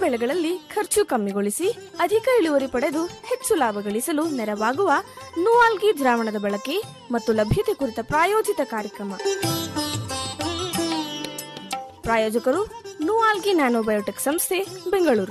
ಬೆಳೆಗಳಲ್ಲಿ ಖರ್ಚು ಕಮ್ಮಿಗೊಳಿಸಿ ಅಧಿಕ ಇಳುವರಿ ಪಡೆದು ಹೆಚ್ಚು ಲಾಭ ಗಳಿಸಲು ನೆರವಾಗುವ ನೂವಾಲ್ಗಿ ದ್ರಾವಣದ ಬಳಕೆ ಮತ್ತು ಲಭ್ಯತೆ ಕುರಿತ ಪ್ರಾಯೋಜಿತ ಕಾರ್ಯಕ್ರಮ ಪ್ರಾಯೋಜಕರು ನೂವಾಲ್ಗಿ ನ್ಯಾನೋಬಯೋಟೆಕ್ ಸಂಸ್ಥೆ ಬೆಂಗಳೂರು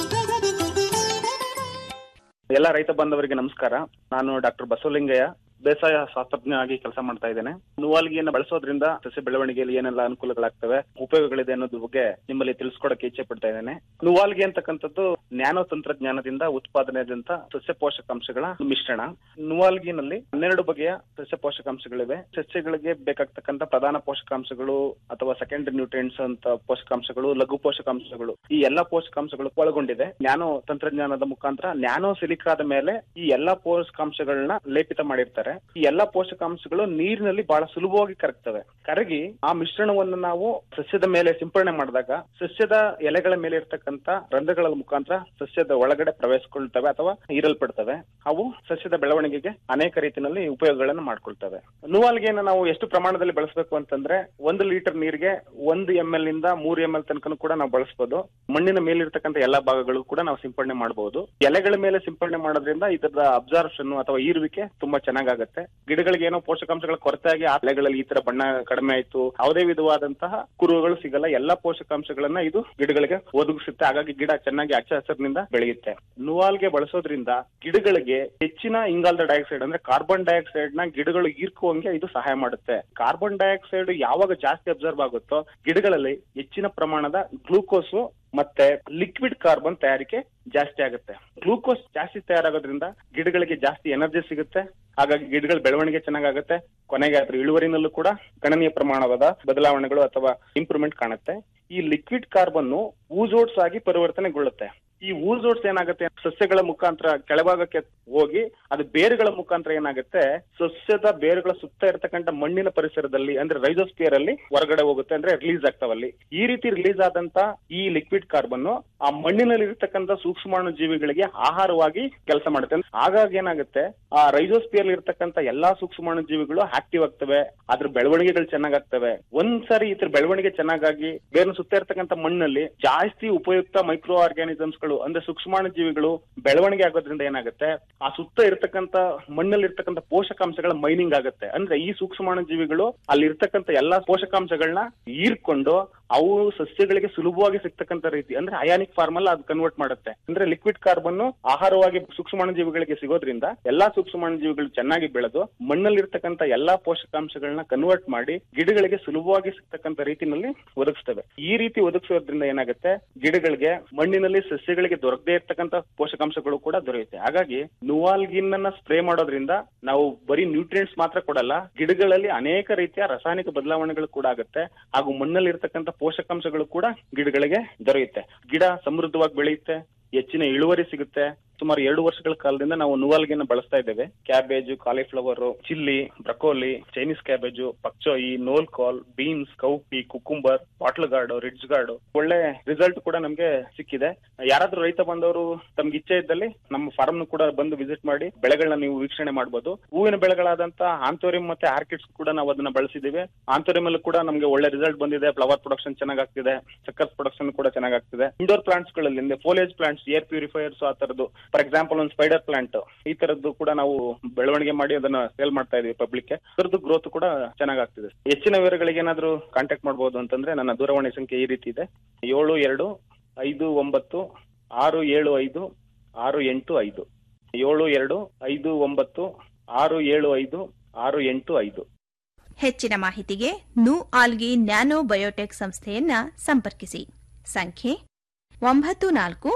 ಎಲ್ಲ ರೈತ ಬಾಂಧವರಿಗೆ ನಮಸ್ಕಾರ ನಾನು ಡಾಕ್ಟರ್ ಬಸವಲಿಂಗಯ್ಯ ಬೇಸಾಯ ಶಾಸ್ತ್ರಜ್ಞ ಆಗಿ ಕೆಲಸ ಮಾಡ್ತಾ ಇದ್ದೇನೆ ನುವಾಲ್ಗಿಯನ್ನು ಬಳಸೋದ್ರಿಂದ ಸಸ್ಯ ಬೆಳವಣಿಗೆಯಲ್ಲಿ ಏನೆಲ್ಲ ಅನುಕೂಲಗಳಾಗ್ತವೆ ಉಪಯೋಗಗಳಿದೆ ಅನ್ನೋದ್ರ ಬಗ್ಗೆ ನಿಮ್ಮಲ್ಲಿ ತಿಳಿಸ್ಕೊಡಕ್ಕೆ ಇಚ್ಛೆ ಪಡ್ತಾ ಇದ್ದೇನೆ ನುವಾಲ್ಗಿ ಅಂತಕ್ಕಂಥದ್ದು ನ್ಯಾನೋ ತಂತ್ರಜ್ಞಾನದಿಂದ ಉತ್ಪಾದನೆಯಾದಂತ ಸಸ್ಯ ಪೋಷಕಾಂಶಗಳ ಮಿಶ್ರಣ ನುವಾಲ್ಗಿನಲ್ಲಿ ಹನ್ನೆರಡು ಬಗೆಯ ಸಸ್ಯ ಪೋಷಕಾಂಶಗಳಿವೆ ಸಸ್ಯಗಳಿಗೆ ಬೇಕಾಗ್ತಕ್ಕಂಥ ಪ್ರಧಾನ ಪೋಷಕಾಂಶಗಳು ಅಥವಾ ಸೆಕೆಂಡರಿ ನ್ಯೂಟ್ರಿಯೆಂಟ್ಸ್ ಅಂತ ಪೋಷಕಾಂಶಗಳು ಲಘು ಪೋಷಕಾಂಶಗಳು ಈ ಎಲ್ಲಾ ಪೋಷಕಾಂಶಗಳು ಒಳಗೊಂಡಿದೆ ನ್ಯಾನೋ ತಂತ್ರಜ್ಞಾನದ ಮುಖಾಂತರ ನ್ಯಾನೋ ಸಿಲಿಕಾದ ಮೇಲೆ ಈ ಎಲ್ಲಾ ಪೋಷಕಾಂಶಗಳನ್ನ ಲೇಪಿತ ಮಾಡಿರ್ತಾರೆ ಈ ಎಲ್ಲಾ ಪೋಷಕಾಂಶಗಳು ನೀರಿನಲ್ಲಿ ಬಹಳ ಸುಲಭವಾಗಿ ಕರಗ್ತವೆ ಕರಗಿ ಆ ಮಿಶ್ರಣವನ್ನು ನಾವು ಸಸ್ಯದ ಮೇಲೆ ಸಿಂಪಡಣೆ ಮಾಡಿದಾಗ ಸಸ್ಯದ ಎಲೆಗಳ ಮೇಲೆ ಇರ್ತಕ್ಕಂಥ ರಂಧ್ರಗಳ ಮುಖಾಂತರ ಸಸ್ಯದ ಒಳಗಡೆ ಪ್ರವೇಶಿಸ್ಕೊಳ್ತವೆ ಅಥವಾ ಹೀರಲ್ಪಡ್ತವೆ ಅವು ಸಸ್ಯದ ಬೆಳವಣಿಗೆಗೆ ಅನೇಕ ರೀತಿಯಲ್ಲಿ ಉಪಯೋಗಗಳನ್ನು ಮಾಡ್ಕೊಳ್ತವೆ ನುವಾಲ್ಗೆಯನ್ನು ನಾವು ಎಷ್ಟು ಪ್ರಮಾಣದಲ್ಲಿ ಬಳಸಬೇಕು ಅಂತಂದ್ರೆ ಒಂದು ಲೀಟರ್ ನೀರಿಗೆ ಒಂದು ಎಂ ಎಲ್ ಇಂದ ಮೂರು ಎಂ ಎಲ್ ತನಕ ಕೂಡ ನಾವು ಬಳಸಬಹುದು ಮಣ್ಣಿನ ಮೇಲಿರ್ತಕ್ಕಂಥ ಎಲ್ಲಾ ಭಾಗಗಳು ಕೂಡ ನಾವು ಸಿಂಪಡಣೆ ಮಾಡಬಹುದು ಎಲೆಗಳ ಮೇಲೆ ಸಿಂಪಡಣೆ ಮಾಡೋದ್ರಿಂದ ಇದರ ಅಬ್ಸಾರ್ಪ್ಷನ್ ಅಥವಾ ಈರುವಿಕೆ ತುಂಬಾ ಚೆನ್ನಾಗಾಗುತ್ತೆ ಗಿಡಗಳಿಗೆ ಏನೋ ಪೋಷಕಾಂಶಗಳ ಕೊರತೆ ಆಗಿ ಆ ಎಲೆಗಳಲ್ಲಿ ಈ ತರ ಬಣ್ಣ ಕಡಿಮೆ ಆಯ್ತು ಯಾವುದೇ ವಿಧವಾದಂತಹ ಕುರುಗಳು ಸಿಗಲ್ಲ ಎಲ್ಲಾ ಪೋಷಕಾಂಶಗಳನ್ನ ಇದು ಗಿಡಗಳಿಗೆ ಒದಗಿಸುತ್ತೆ ಹಾಗಾಗಿ ಗಿಡ ಚೆನ್ನಾಗಿ ಹಚ್ಚ ಹಸಿರಿನಿಂದ ಬೆಳೆಯುತ್ತೆ ನುವಾಲ್ಗೆ ಬಳಸೋದ್ರಿಂದ ಗಿಡಗಳಿಗೆ ಹೆಚ್ಚಿನ ಇಂಗಾಲದ ಡೈಆಕ್ಸೈಡ್ ಅಂದ್ರೆ ಕಾರ್ಬನ್ ಡೈಆಕ್ಸೈಡ್ ನ ಗಿಡಗಳು ಹೀರ್ಕುವಂಗೆ ಇದು ಸಹಾಯ ಮಾಡುತ್ತೆ ಕಾರ್ಬನ್ ಡೈಆಕ್ಸೈಡ್ ಯಾವಾಗ ಜಾಸ್ತಿ ಅಬ್ಸರ್ವ್ ಆಗುತ್ತೋ ಗಿಡಗಳಲ್ಲಿ ಹೆಚ್ಚಿನ ಪ್ರಮಾಣದ ಗ್ಲೂಕೋಸ್ ಮತ್ತೆ ಲಿಕ್ವಿಡ್ ಕಾರ್ಬನ್ ತಯಾರಿಕೆ ಜಾಸ್ತಿ ಆಗುತ್ತೆ ಗ್ಲೂಕೋಸ್ ಜಾಸ್ತಿ ತಯಾರಾಗೋದ್ರಿಂದ ಗಿಡಗಳಿಗೆ ಜಾಸ್ತಿ ಎನರ್ಜಿ ಸಿಗುತ್ತೆ ಹಾಗಾಗಿ ಗಿಡಗಳ ಬೆಳವಣಿಗೆ ಚೆನ್ನಾಗಾಗುತ್ತೆ ಕೊನೆಗೆ ಅದ್ರ ಇಳುವರಿನಲ್ಲೂ ಕೂಡ ಗಣನೀಯ ಪ್ರಮಾಣವಾದ ಬದಲಾವಣೆಗಳು ಅಥವಾ ಇಂಪ್ರೂವ್ಮೆಂಟ್ ಕಾಣುತ್ತೆ ಈ ಲಿಕ್ವಿಡ್ ಕಾರ್ಬನ್ ಊಜೋಟ್ಸ್ ಆಗಿ ಪರಿವರ್ತನೆಗೊಳ್ಳುತ್ತೆ ಈ ಊಜೋಟ್ಸ್ ಏನಾಗುತ್ತೆ ಸಸ್ಯಗಳ ಮುಖಾಂತರ ಕೆಳಭಾಗಕ್ಕೆ ಹೋಗಿ ಅದು ಬೇರುಗಳ ಮುಖಾಂತರ ಏನಾಗುತ್ತೆ ಸಸ್ಯದ ಬೇರುಗಳ ಸುತ್ತ ಇರತಕ್ಕಂತ ಮಣ್ಣಿನ ಪರಿಸರದಲ್ಲಿ ಅಂದ್ರೆ ರೈಸೋಸ್ಪಿಯರ್ ಅಲ್ಲಿ ಹೊರಗಡೆ ಹೋಗುತ್ತೆ ಅಂದ್ರೆ ರಿಲೀಸ್ ಆಗ್ತಾವಲ್ಲಿ ಈ ರೀತಿ ರಿಲೀಸ್ ಆದಂತ ಈ ಲಿಕ್ವಿಡ್ ಕಾರ್ಬನ್ ಆ ಮಣ್ಣಿನಲ್ಲಿ ಇರತಕ್ಕಂತ ಸೂಕ್ಷ್ಮಾಣು ಜೀವಿಗಳಿಗೆ ಆಹಾರವಾಗಿ ಕೆಲಸ ಮಾಡುತ್ತೆ ಹಾಗಾಗಿ ಏನಾಗುತ್ತೆ ಆ ರೈಸೋಸ್ಪಿಯರ್ ಇರತಕ್ಕಂತ ಎಲ್ಲಾ ಸೂಕ್ಷ್ಮಾಣು ಜೀವಿಗಳು ಆಕ್ಟಿವ್ ಆಗ್ತವೆ ಅದ್ರ ಬೆಳವಣಿಗೆಗಳು ಚೆನ್ನಾಗಾಗ್ತವೆ ಒಂದ್ಸರಿ ಇದ್ರ ಬೆಳವಣಿಗೆ ಚೆನ್ನಾಗಾಗಿ ಬೇರೆ ಸುತ್ತ ಇರತಕ್ಕಂತ ಮಣ್ಣಲ್ಲಿ ಜಾಸ್ತಿ ಉಪಯುಕ್ತ ಮೈಕ್ರೋ ಆರ್ಗ್ಯಾನಿಸಮ್ಸ್ ಗಳು ಅಂದ್ರೆ ಸೂಕ್ಷ್ಮಾಣು ಜೀವಿಗಳು ಬೆಳವಣಿಗೆ ಆಗೋದ್ರಿಂದ ಏನಾಗುತ್ತೆ ಆ ಸುತ್ತ ಇರ್ತಕ್ಕಂತ ಮಣ್ಣಲ್ಲಿ ಇರ್ತಕ್ಕಂತ ಪೋಷಕಾಂಶಗಳ ಮೈನಿಂಗ್ ಆಗುತ್ತೆ ಅಂದ್ರೆ ಈ ಸೂಕ್ಷ್ಮಾಣು ಜೀವಿಗಳು ಅಲ್ಲಿ ಇರ್ತಕ್ಕಂತ ಎಲ್ಲಾ ಪೋಷಕಾಂಶಗಳನ್ನ ಹೀರ್ಕೊಂಡು ಅವು ಸಸ್ಯಗಳಿಗೆ ಸುಲಭವಾಗಿ ಸಿಗ್ತಕ್ಕಂತ ರೀತಿ ಅಂದ್ರೆ ಅಯಾನಿಕ್ ಫಾರ್ಮ್ ಅಲ್ಲಿ ಅದು ಕನ್ವರ್ಟ್ ಮಾಡುತ್ತೆ ಅಂದ್ರೆ ಲಿಕ್ವಿಡ್ ಕಾರ್ಬನ್ ಆಹಾರವಾಗಿ ಸೂಕ್ಷ್ಮಾಣು ಜೀವಿಗಳಿಗೆ ಸಿಗೋದ್ರಿಂದ ಎಲ್ಲಾ ಸೂಕ್ಷ್ಮಾಣು ಜೀವಿಗಳು ಚೆನ್ನಾಗಿ ಬೆಳೆದು ಮಣ್ಣಲ್ಲಿ ಇರ್ತಕ್ಕಂತ ಎಲ್ಲಾ ಪೋಷಕಾಂಶಗಳನ್ನ ಕನ್ವರ್ಟ್ ಮಾಡಿ ಗಿಡಗಳಿಗೆ ಸುಲಭವಾಗಿ ಸಿಗ್ತಕ್ಕಂತ ರೀತಿನಲ್ಲಿ ಒದಗಿಸ್ತವೆ ಈ ರೀತಿ ಒದಗಿಸೋದ್ರಿಂದ ಏನಾಗುತ್ತೆ ಗಿಡಗಳಿಗೆ ಮಣ್ಣಿನಲ್ಲಿ ಸಸ್ಯಗಳಿಗೆ ದೊರಕದೇ ಇರ್ತಕ್ಕಂತ ಪೋಷಕಾಂಶಗಳು ಕೂಡ ದೊರೆಯುತ್ತೆ ಹಾಗಾಗಿ ನುವಾಲ್ಗಿನ್ನ ಸ್ಪ್ರೇ ಮಾಡೋದ್ರಿಂದ ನಾವು ಬರೀ ನ್ಯೂಟ್ರಿಯೆಂಟ್ಸ್ ಮಾತ್ರ ಕೊಡಲ್ಲ ಗಿಡಗಳಲ್ಲಿ ಅನೇಕ ರೀತಿಯ ರಾಸಾಯನಿಕ ಬದಲಾವಣೆಗಳು ಕೂಡ ಆಗುತ್ತೆ ಹಾಗೂ ಮಣ್ಣಲ್ಲಿ ಇರ್ತಕ್ಕಂತ ಪೋಷಕಾಂಶಗಳು ಕೂಡ ಗಿಡಗಳಿಗೆ ದೊರೆಯುತ್ತೆ ಗಿಡ ಸಮೃದ್ಧವಾಗಿ ಬೆಳೆಯುತ್ತೆ ಹೆಚ್ಚಿನ ಇಳುವರಿ ಸಿಗುತ್ತೆ ಸುಮಾರು ಎರಡು ವರ್ಷಗಳ ಕಾಲದಿಂದ ನಾವು ನುವಾಲ್ಗೆನ ಬಳಸ್ತಾ ಇದ್ದೇವೆ cabbage cauliflower chilli broccoli Chinese cabbage pak choi knol khol beans cowpea cucumber bottle gourd ridge gourd ಒಳ್ಳೆ ರಿಸಲ್ಟ್ ಕೂಡ ನಮ್ಗೆ ಸಿಕ್ಕಿದೆ ಯಾರಾದ್ರೂ ರೈತ ಬಂದವರು ತಮ್ಗೆ ಇಚ್ಛೆ ಇದ್ದಲ್ಲಿ ನಮ್ಮ ಫಾರ್ಮ್ ಕೂಡ ಬಂದು ವಿಸಿಟ್ ಮಾಡಿ ಬೆಳೆಗಳನ್ನ ನೀವು ವೀಕ್ಷಣೆ ಮಾಡಬಹುದು ಹೂವಿನ ಬೆಳೆಗಳಾದಂತ ಆಂಥೋರಿಯಂ ಮತ್ತೆ ಆರ್ಕಿಡ್ಸ್ ಕೂಡ ನಾವು ಅದನ್ನ ಬಳಸಿದೀವಿ ಆಂಥೋರಿಯಂ ಅಲ್ಲೂ ಕೂಡ ನಮ್ಗೆ ಒಳ್ಳೆ ರಿಸಲ್ಟ್ ಬಂದಿದೆ ಫ್ಲವರ್ ಪ್ರೊಡಕ್ಷನ್ ಚೆನ್ನಾಗಾಗ್ತಿದೆ ಸಕ್ಕರ್ ಪ್ರೊಡಕ್ಷನ್ ಕೂಡ ಚೆನ್ನಾಗಾಗ್ತಿದೆ ಇಂಡೋರ್ ಪ್ಲಾಂಟ್ಸ್ ಗಳಲ್ಲಿ ಫೋಲೇಜ್ ಪ್ಲಾಂಟ್ಸ್ ಏರ್ ಪ್ಯೂರಿಫೈಯರ್ಸ್ ಆ ತರದ್ದು ಫಾರ್ ಎಕ್ಸಾಂಪಲ್ ಒಂದು ಸ್ಪೈಡರ್ ಪ್ಲಾಂಟ್ ಈ ತರದ್ದು ಕೂಡ ನಾವು ಬೆಳವಣಿಗೆ ಮಾಡಿ ಅದನ್ನ ಸೇಲ್ ಮಾಡ್ತಾ ಇದೀವಿ ಪಬ್ಲಿಕ್ ಅದರದ್ದು ಗ್ರೋತ್ ಕೂಡ ಚೆನ್ನಾಗಾಗ್ತಿದೆ ಹೆಚ್ಚಿನ ವಿವರಗಳಿಗೆ ಏನಾದ್ರು ಕಾಂಟ್ಯಾಕ್ಟ್ ಮಾಡಬಹುದು ಅಂತಂದ್ರೆ ನನ್ನ ದೂರವಾಣಿ ಸಂಖ್ಯೆ ಈ ರೀತಿ ಇದೆ ಏಳು ಎರಡು ಐದು ಒಂಬತ್ತು ಆರು ಏಳು ಐದು ಆರು ಎಂಟು ಐದು ಏಳು ಎರಡು ಐದು ಒಂಬತ್ತು ಆರು ಏಳು ಐದು ಆರು ಎಂಟು ಐದು ಹೆಚ್ಚಿನ ಮಾಹಿತಿಗೆ ನು ಆಲ್ಗಿ ನ್ಯಾನೋ ಬಯೋಟೆಕ್ ಸಂಸ್ಥೆಯನ್ನ ಸಂಪರ್ಕಿಸಿ ಸಂಖ್ಯೆ ಒಂಬತ್ತು ನಾಲ್ಕು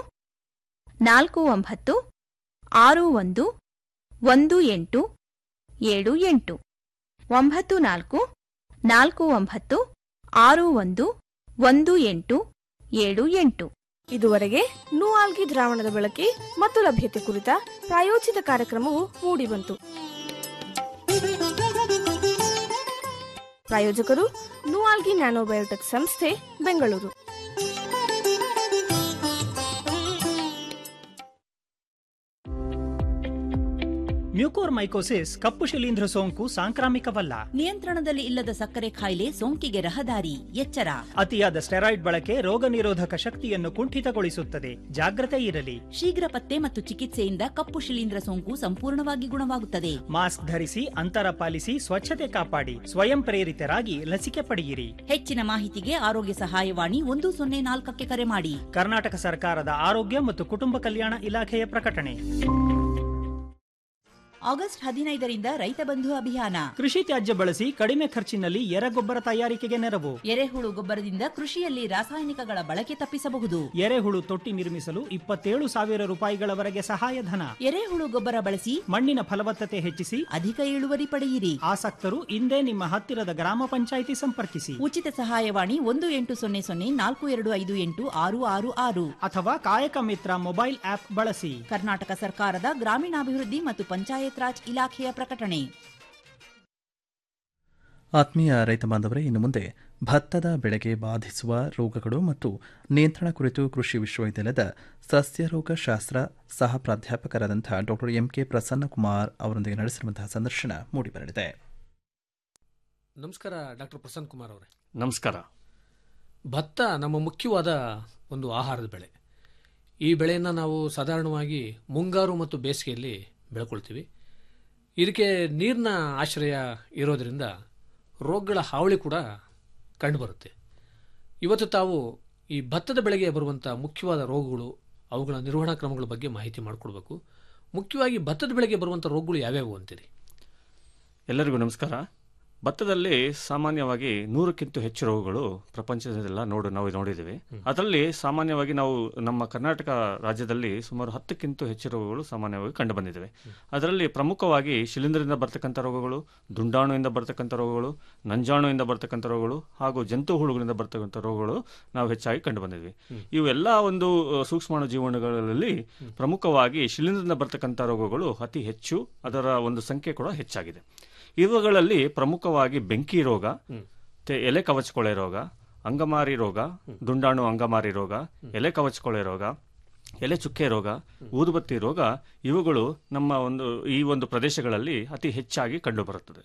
ನಾಲ್ಕು ಒಂಬತ್ತು ಆರು ಒಂದು ಒಂದು ಎಂಟು ಏಳು ಎಂಟು ಒಂಬತ್ತು ನಾಲ್ಕು ನಾಲ್ಕು ಒಂಬತ್ತು ಆರು ಒಂದು ಒಂದು ಎಂಟು ಏಳು ಎಂಟು ಇದುವರೆಗೆ ನೂಆಲ್ಗಿ ದ್ರಾವಣದ ಬಳಕೆ ಮತ್ತು ಲಭ್ಯತೆ ಕುರಿತ ಪ್ರಾಯೋಜಿತ ಕಾರ್ಯಕ್ರಮವು ಮೂಡಿಬಂತು ಪ್ರಾಯೋಜಕರು ನೂಆಲ್ಗಿ ನ್ಯಾನೋಬಯೋಟೆಕ್ ಸಂಸ್ಥೆ ಬೆಂಗಳೂರು ಮ್ಯೂಕೋರ್ಮೈಕೋಸಿಸ್ ಕಪ್ಪು ಶಿಲೀಂಧ್ರ ಸೋಂಕು ಸಾಂಕ್ರಾಮಿಕವಲ್ಲ ನಿಯಂತ್ರಣದಲ್ಲಿ ಇಲ್ಲದ ಸಕ್ಕರೆ ಕಾಯಿಲೆ ಸೋಂಕಿಗೆ ರಹದಾರಿ ಎಚ್ಚರ ಅತಿಯಾದ ಸ್ಟೆರಾಯ್ಡ್ ಬಳಕೆ ರೋಗ ನಿರೋಧಕ ಶಕ್ತಿಯನ್ನು ಕುಂಠಿತಗೊಳಿಸುತ್ತದೆ ಜಾಗ್ರತೆ ಇರಲಿ ಶೀಘ್ರ ಪತ್ತೆ ಮತ್ತು ಚಿಕಿತ್ಸೆಯಿಂದ ಕಪ್ಪು ಶಿಲೀಂಧ್ರ ಸೋಂಕು ಸಂಪೂರ್ಣವಾಗಿ ಗುಣವಾಗುತ್ತದೆ ಮಾಸ್ಕ್ ಧರಿಸಿ ಅಂತರ ಪಾಲಿಸಿ ಸ್ವಚ್ಛತೆ ಕಾಪಾಡಿ ಸ್ವಯಂ ಪ್ರೇರಿತರಾಗಿ ಲಸಿಕೆ ಪಡೆಯಿರಿ ಹೆಚ್ಚಿನ ಮಾಹಿತಿಗೆ ಆರೋಗ್ಯ ಸಹಾಯವಾಣಿ ಒಂದು ಸೊನ್ನೆ ನಾಲ್ಕಕ್ಕೆ ಕರೆ ಮಾಡಿ ಕರ್ನಾಟಕ ಸರ್ಕಾರದ ಆರೋಗ್ಯ ಮತ್ತು ಕುಟುಂಬ ಕಲ್ಯಾಣ ಇಲಾಖೆಯ ಪ್ರಕಟಣೆ ಆಗಸ್ಟ್ ಹದಿನೈದರಿಂದ ರೈತ ಬಂಧು ಅಭಿಯಾನ ಕೃಷಿ ತ್ಯಾಜ್ಯ ಬಳಸಿ ಕಡಿಮೆ ಖರ್ಚಿನಲ್ಲಿ ಎರೆಗೊಬ್ಬರ ತಯಾರಿಕೆಗೆ ನೆರವು ಎರೆಹುಳು ಗೊಬ್ಬರದಿಂದ ಕೃಷಿಯಲ್ಲಿ ರಾಸಾಯನಿಕಗಳ ಬಳಕೆ ತಪ್ಪಿಸಬಹುದು ಎರೆಹುಳು ತೊಟ್ಟಿ ನಿರ್ಮಿಸಲು ಇಪ್ಪತ್ತೇಳು ಸಾವಿರ ರೂಪಾಯಿಗಳವರೆಗೆ ಸಹಾಯಧನ ಎರೆಹುಳು ಗೊಬ್ಬರ ಬಳಸಿ ಮಣ್ಣಿನ ಫಲವತ್ತತೆ ಹೆಚ್ಚಿಸಿ ಅಧಿಕ ಇಳುವರಿ ಪಡೆಯಿರಿ ಆಸಕ್ತರು ಇಂದೇ ನಿಮ್ಮ ಹತ್ತಿರದ ಗ್ರಾಮ ಪಂಚಾಯಿತಿ ಸಂಪರ್ಕಿಸಿ ಉಚಿತ ಸಹಾಯವಾಣಿ ಒಂದು ಎಂಟು ಸೊನ್ನೆ ಸೊನ್ನೆ ನಾಲ್ಕು ಎರಡು ಐದು ಎಂಟು ಆರು ಆರು ಆರು ಅಥವಾ ಕಾಯಕ ಮಿತ್ರ ಮೊಬೈಲ್ ಆಪ್ ಬಳಸಿ ಕರ್ನಾಟಕ ಸರ್ಕಾರದ ಗ್ರಾಮೀಣಾಭಿವೃದ್ಧಿ ಮತ್ತು ಪಂಚಾಯತ್ ರಾಜ್ ಇಲಾಖೆಯ ಪ್ರಕಟಣೆ ಆತ್ಮೀಯ ರೈತ ಬಾಂಧವರೇ ಇನ್ನು ಮುಂದೆ ಭತ್ತದ ಬೆಳೆಗೆ ಬಾಧಿಸುವ ರೋಗಗಳು ಮತ್ತು ನಿಯಂತ್ರಣ ಕುರಿತು ಕೃಷಿ ವಿಶ್ವವಿದ್ಯಾಲಯದ ಸಸ್ಯರೋಗ ಶಾಸ್ತ್ರ ಸಹ ಪ್ರಾಧ್ಯಾಪಕರಾದಂಥ ಡಾಕ್ಟರ್ ಎಂ ಕೆ ಪ್ರಸನ್ನಕುಮಾರ್ ಅವರೊಂದಿಗೆ ನಡೆಸಿರುವಂತಹ ಸಂದರ್ಶನ ಮೂಡಿಬರಲಿದೆ ನಮಸ್ಕಾರ ಡಾಕ್ಟರ್ ಪ್ರಸನ್ನ ಕುಮಾರ್ ಅವರೇ ನಮಸ್ಕಾರ ಭತ್ತ ನಮ್ಮ ಮುಖ್ಯವಾದ ಒಂದು ಆಹಾರದ ಬೆಳೆ ಈ ಬೆಳೆಯನ್ನು ನಾವು ಸಾಧಾರಣವಾಗಿ ಮುಂಗಾರು ಮತ್ತು ಬೇಸಿಗೆಯಲ್ಲಿ ಬೆಳ್ಕೊಳ್ತೀವಿ ಇದಕ್ಕೆ ನೀರಿನ ಆಶ್ರಯ ಇರೋದರಿಂದ ರೋಗಗಳ ಹಾವಳಿ ಕೂಡ ಕಂಡುಬರುತ್ತೆ ಇವತ್ತು ತಾವು ಈ ಭತ್ತದ ಬೆಳೆಗೆ ಬರುವಂಥ ಮುಖ್ಯವಾದ ರೋಗಗಳು ಅವುಗಳ ನಿರ್ವಹಣಾ ಕ್ರಮಗಳ ಬಗ್ಗೆ ಮಾಹಿತಿ ಮಾಡಿಕೊಡ್ಬೇಕು ಮುಖ್ಯವಾಗಿ ಭತ್ತದ ಬೆಳೆಗೆ ಬರುವಂಥ ರೋಗಗಳು ಯಾವ್ಯಾವು ಅಂತೀರಿ ಎಲ್ಲರಿಗೂ ನಮಸ್ಕಾರ ಭತ್ತದಲ್ಲಿ ಸಾಮಾನ್ಯವಾಗಿ ನೂರಕ್ಕಿಂತ ಹೆಚ್ಚು ರೋಗಗಳು ಪ್ರಪಂಚದಲ್ಲೆಲ್ಲ ನೋಡು ನಾವು ನೋಡಿದ್ದೀವಿ ಅದರಲ್ಲಿ ಸಾಮಾನ್ಯವಾಗಿ ನಾವು ನಮ್ಮ ಕರ್ನಾಟಕ ರಾಜ್ಯದಲ್ಲಿ ಸುಮಾರು ಹತ್ತಕ್ಕಿಂತ ಹೆಚ್ಚು ರೋಗಗಳು ಸಾಮಾನ್ಯವಾಗಿ ಕಂಡು ಬಂದಿದ್ದಾವೆ ಅದರಲ್ಲಿ ಪ್ರಮುಖವಾಗಿ ಶಿಲೀಂಧ್ರದಿಂದ ಬರ್ತಕ್ಕಂಥ ರೋಗಗಳು ದುಂಡಾಣುವಿಂದ ಬರ್ತಕ್ಕಂಥ ರೋಗಗಳು ನಂಜಾಣುವಿಂದ ಬರ್ತಕ್ಕಂಥ ರೋಗಗಳು ಹಾಗೂ ಜಂತು ಹುಳುಗಳಿಂದ ಬರ್ತಕ್ಕಂಥ ರೋಗಗಳು ನಾವು ಹೆಚ್ಚಾಗಿ ಕಂಡು ಬಂದಿದ್ವಿ ಇವೆಲ್ಲ ಒಂದು ಅಹ್, ಸೂಕ್ಷ್ಮಾಣು ಜೀವನಗಳಲ್ಲಿ ಪ್ರಮುಖವಾಗಿ ಶಿಲೀಂಧ್ರದಿಂದ ಬರ್ತಕ್ಕಂಥ ರೋಗಗಳು ಅತಿ ಹೆಚ್ಚು ಅದರ ಒಂದು ಸಂಖ್ಯೆ ಕೂಡ ಹೆಚ್ಚಾಗಿದೆ ಇವುಗಳಲ್ಲಿ ಪ್ರಮುಖವಾಗಿ ಬೆಂಕಿ ರೋಗ ತೆ- ಎಲೆ ಕವಚಕೊಳೆ ರೋಗ ಅಂಗಮಾರಿ ರೋಗ ದುಂಡಾಣು ಅಂಗಮಾರಿ ರೋಗ ಎಲೆ ಕವಚಕೊಳೆ ರೋಗ ಎಲೆ ಚುಕ್ಕೆ ರೋಗ ಊದುಬತ್ತಿ ರೋಗ ಇವುಗಳು ನಮ್ಮ ಒಂದು ಈ ಒಂದು ಪ್ರದೇಶಗಳಲ್ಲಿ ಅತಿ ಹೆಚ್ಚಾಗಿ ಕಂಡುಬರುತ್ತದೆ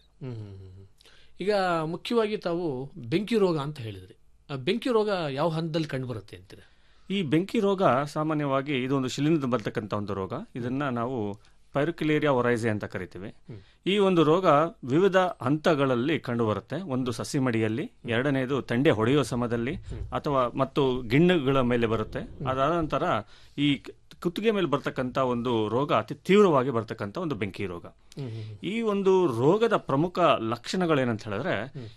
ಈಗ ಮುಖ್ಯವಾಗಿ ತಾವು ಬೆಂಕಿ ರೋಗ ಅಂತ ಹೇಳಿದ್ರಿ ಆ ಬೆಂಕಿ ರೋಗ ಯಾವ ಹಂತದಲ್ಲಿ ಕಂಡುಬರುತ್ತೆ ಅಂತೀರಿ ಈ ಬೆಂಕಿ ರೋಗ ಸಾಮಾನ್ಯವಾಗಿ ಇದೊಂದು ಶಿಲೀಂಧ್ರ ಬರ್ತಕ್ಕಂಥ ಒಂದು ರೋಗ ಇದನ್ನ ನಾವು ಪೈರುಕಿಲೇರಿಯಾ ಒರೈಸೆ ಅಂತ ಕರಿತೀವಿ ಈ ಒಂದು ರೋಗ ವಿವಿಧ ಹಂತಗಳಲ್ಲಿ ಕಂಡುಬರುತ್ತೆ ಒಂದು ಸಸಿ ಮಡಿಯಲ್ಲಿ ಎರಡನೇದು ತಂಡೆ ಹೊಡೆಯುವ ಸಮಯದಲ್ಲಿ ಅಥವಾ ಮತ್ತು ಗಿಣ್ಣುಗಳ ಮೇಲೆ ಬರುತ್ತೆ ಅದಾದ ನಂತರ ಈ ಕ- ಕುತ್ತಿಗೆ ಮೇಲೆ ಬರ್ತಕ್ಕಂಥ ಒಂದು ರೋಗ ಅತಿ ತೀವ್ರವಾಗಿ ಬರ್ತಕ್ಕಂಥ ಒಂದು ಬೆಂಕಿ ರೋಗ ಈ ಒಂದು ರೋಗದ ಪ್ರಮುಖ ಲಕ್ಷಣಗಳೇನಂತ ಹೇಳಿದ್ರೆ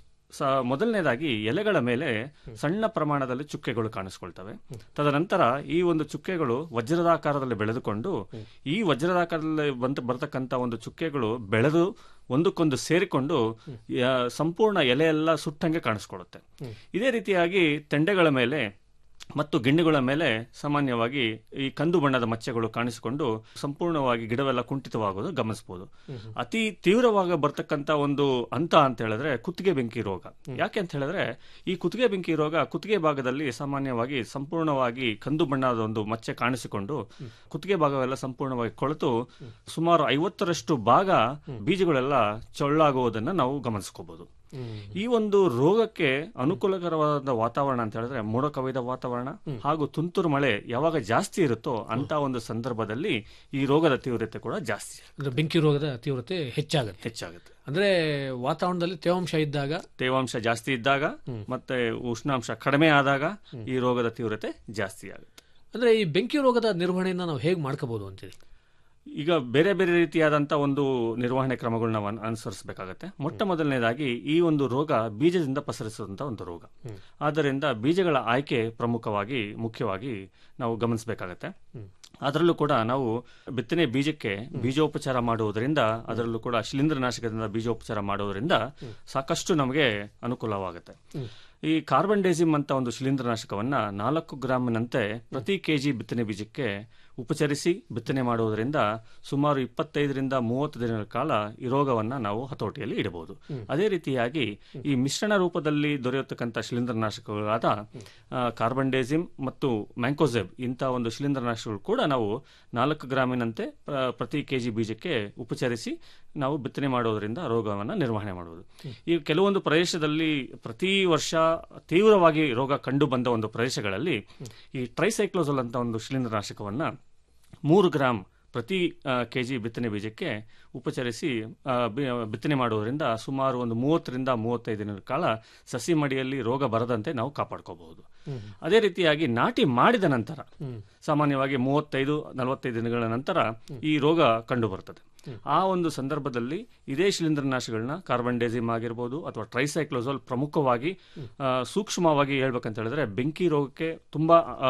ಸ ಮೊದಲನೇದಾಗಿ ಎಲೆಗಳ ಮೇಲೆ ಸಣ್ಣ ಪ್ರಮಾಣದಲ್ಲಿ ಚುಕ್ಕೆಗಳು ಕಾಣಿಸ್ಕೊಳ್ತವೆ ತದನಂತರ ಈ ಒಂದು ಚುಕ್ಕೆಗಳು ವಜ್ರದಾಕಾರದಲ್ಲಿ ಬೆಳೆದುಕೊಂಡು ಈ ವಜ್ರದಾಕಾರದಲ್ಲಿ ಬಂತ ಬರ್ತಕ್ಕಂಥ ಒಂದು ಚುಕ್ಕೆಗಳು ಬೆಳೆದು ಒಂದಕ್ಕೊಂದು ಸೇರಿಕೊಂಡು ಯ- ಸಂಪೂರ್ಣ ಎಲೆ ಎಲ್ಲ ಸುಟ್ಟಂಗೆ ಕಾಣಿಸ್ಕೊಳ್ಳುತ್ತೆ ಇದೇ ರೀತಿಯಾಗಿ ತೆಂಡೆಗಳ ಮೇಲೆ ಮತ್ತು ಗಿಣ್ಣುಗಳ ಮೇಲೆ ಸಾಮಾನ್ಯವಾಗಿ ಈ ಕಂದು ಬಣ್ಣದ ಮಚ್ಚೆಗಳು ಕಾಣಿಸಿಕೊಂಡು ಸಂಪೂರ್ಣವಾಗಿ ಗಿಡವೆಲ್ಲ ಕುಂಠಿತವಾಗೋದು ಗಮನಿಸಬಹುದು ಅತಿ ತೀವ್ರವಾಗಿ ಬರ್ತಕ್ಕಂಥ ಒಂದು ಹಂತ ಅಂತ ಹೇಳಿದ್ರೆ ಕುತ್ತಿಗೆ ಬೆಂಕಿ ರೋಗ ಯಾಕೆ ಅಂತ ಹೇಳಿದ್ರೆ ಈ ಕುತ್ತಿಗೆ ಬೆಂಕಿ ರೋಗ ಕುತ್ತಿಗೆ ಭಾಗದಲ್ಲಿ ಸಾಮಾನ್ಯವಾಗಿ ಸಂಪೂರ್ಣವಾಗಿ ಕಂದು ಬಣ್ಣದ ಒಂದು ಮಚ್ಚೆ ಕಾಣಿಸಿಕೊಂಡು ಕುತ್ತಿಗೆ ಭಾಗವೆಲ್ಲ ಸಂಪೂರ್ಣವಾಗಿ ಕೊಳೆತು ಸುಮಾರು ಐವತ್ತರಷ್ಟು ಭಾಗ ಬೀಜಗಳೆಲ್ಲ ಚೊಳ್ಳಾಗುವುದನ್ನ ನಾವು ಗಮನಿಸ್ಕೋಬಹುದು ಈ ಒಂದು ರೋಗಕ್ಕೆ ಅನುಕೂಲಕರವಾದ ವಾತಾವರಣ ಅಂತ ಹೇಳಿದ್ರೆ ಮೋಡ ಕವಿದ ವಾತಾವರಣ ಹಾಗೂ ತುಂತುರು ಮಳೆ ಯಾವಾಗ ಜಾಸ್ತಿ ಇರುತ್ತೋ ಅಂತ ಒಂದು ಸಂದರ್ಭದಲ್ಲಿ ಈ ರೋಗದ ತೀವ್ರತೆ ಕೂಡ ಜಾಸ್ತಿ ಅಂದ್ರೆ ಬೆಂಕಿ ರೋಗದ ತೀವ್ರತೆ ಹೆಚ್ಚಾಗುತ್ತೆ ಹೆಚ್ಚಾಗುತ್ತೆ ಅಂದ್ರೆ ವಾತಾವರಣದಲ್ಲಿ ತೇವಾಂಶ ಇದ್ದಾಗ ತೇವಾಂಶ ಜಾಸ್ತಿ ಇದ್ದಾಗ ಮತ್ತೆ ಉಷ್ಣಾಂಶ ಕಡಿಮೆ ಆದಾಗ ಈ ರೋಗದ ತೀವ್ರತೆ ಜಾಸ್ತಿ ಆಗುತ್ತೆ ಅಂದ್ರೆ ಈ ಬೆಂಕಿ ರೋಗದ ನಿರ್ವಹಣೆಯನ್ನ ನಾವು ಹೇಗೆ ಮಾಡ್ಕೋಬಹುದು ಅಂತೀರಿ ಈಗ ಬೇರೆ ಬೇರೆ ರೀತಿಯಾದಂತ ಒಂದು ನಿರ್ವಹಣೆ ಕ್ರಮಗಳನ್ನ ನಾವು ಅನ್- ಅನುಸರಿಸಬೇಕಾಗತ್ತೆ ಮೊಟ್ಟ ಮೊದಲನೇದಾಗಿ ಈ ಒಂದು ರೋಗ ಬೀಜದಿಂದ ಪಸರಿಸುವಂತ ಒಂದು ರೋಗ ಆದ್ದರಿಂದ ಬೀಜಗಳ ಆಯ್ಕೆ ಪ್ರಮುಖವಾಗಿ ಮುಖ್ಯವಾಗಿ ನಾವು ಗಮನಿಸಬೇಕಾಗತ್ತೆ ಅದರಲ್ಲೂ ಕೂಡ ನಾವು ಬಿತ್ತನೆ ಬೀಜಕ್ಕೆ ಬೀಜೋಪಚಾರ ಮಾಡುವುದರಿಂದ ಅದರಲ್ಲೂ ಕೂಡ ಶಿಲೀಂಧ್ರನಾಶಕದಿಂದ ಬೀಜೋಪಚಾರ ಮಾಡುವುದರಿಂದ ಸಾಕಷ್ಟು ನಮಗೆ ಅನುಕೂಲವಾಗುತ್ತೆ ಈ ಕಾರ್ಬನ್ ಡೈಸಿಮ್ ಅಂತ ಒಂದು ಶಿಲೀಂಧ್ರನಾಶಕವನ್ನ ನಾಲ್ಕು ಗ್ರಾಮಿನಂತೆ ಪ್ರತಿ ಕೆಜಿ ಬಿತ್ತನೆ ಬೀಜಕ್ಕೆ ಉಪಚರಿಸಿ ಬಿತ್ತನೆ ಮಾಡುವುದರಿಂದ ಸುಮಾರು ಇಪ್ಪತ್ತೈದರಿಂದ ಮೂವತ್ತು ದಿನಗಳ ಕಾಲ ಈ ರೋಗವನ್ನು ನಾವು ಹತೋಟಿಯಲ್ಲಿ ಇಡಬಹುದು ಅದೇ ರೀತಿಯಾಗಿ ಈ ಮಿಶ್ರಣ ರೂಪದಲ್ಲಿ ದೊರೆಯತಕ್ಕಂಥ ಶಿಲೀಂಧ್ರನಾಶಕಗಳಾದ ಆ, ಕಾರ್ಬನ್ ಡೈಸಿಮ್ ಮತ್ತು ಮ್ಯಾಂಕೋಸೆಬ್ ಇಂಥ ಒಂದು ಶಿಲೀಂಧ್ರನಾಶಕಗಳು ಕೂಡ ನಾವು ನಾಲ್ಕು ಗ್ರಾಮಿನಂತೆ ಪ್ರ- ಪ್ರತಿ ಕೆಜಿ ಬೀಜಕ್ಕೆ ಉಪಚರಿಸಿ ನಾವು ಬಿತ್ತನೆ ಮಾಡೋದರಿಂದ ರೋಗವನ್ನು ನಿರ್ವಹಣೆ ಮಾಡುವುದು ಈ ಕೆಲವೊಂದು ಪ್ರದೇಶದಲ್ಲಿ ಪ್ರತಿ ವರ್ಷ ತೀವ್ರವಾಗಿ ರೋಗ ಕಂಡು ಬಂದ ಒಂದು ಪ್ರದೇಶಗಳಲ್ಲಿ ಈ ಟ್ರೈಸೈಕ್ಲೋಸಲ್ ಅಂತ ಒಂದು ಶಿಲೀಂಧ್ರನಾಶಕವನ್ನು ಮೂರು ಗ್ರಾಂ ಪ್ರತಿ ಕೆ ಜಿ ಬಿತ್ತನೆ ಬೀಜಕ್ಕೆ ಉಪಚರಿಸಿ ಆ, ಬಿ- ಬಿತ್ತನೆ ಮಾಡುವುದರಿಂದ ಸುಮಾರು ಒಂದು ಮೂವತ್ತರಿಂದ ಮೂವತ್ತೈದು ದಿನಗಳ ಕಾಲ ಸಸಿ ಮಡಿಯಲ್ಲಿ ರೋಗ ಬರದಂತೆ ನಾವು ಕಾಪಾಡ್ಕೋಬಹುದು ಅದೇ ರೀತಿಯಾಗಿ ನಾಟಿ ಮಾಡಿದ ನಂತರ ಸಾಮಾನ್ಯವಾಗಿ ಮೂವತ್ತೈದು ನಲವತ್ತೈದು ದಿನಗಳ ನಂತರ ಈ ರೋಗ ಕಂಡು ಬರ್ತದೆ ಆ ಒಂದು ಸಂದರ್ಭದಲ್ಲಿ ಇದೇ ಶಿಲೀಂಧ್ರನಾಶಗಳನ್ನ ಕಾರ್ಬನ್ ಡೈಸಿಮ್ ಆಗಿರ್ಬೋದು ಅಥವಾ ಟ್ರೈಸೈಕ್ಲೋಸೋಲ್ ಪ್ರಮುಖವಾಗಿ ಆ, ಸೂಕ್ಷ್ಮವಾಗಿ ಹೇಳ್ಬೇಕಂತ ಹೇಳಿದ್ರೆ ಬೆಂಕಿ ರೋಗಕ್ಕೆ ತುಂಬಾ ಆ,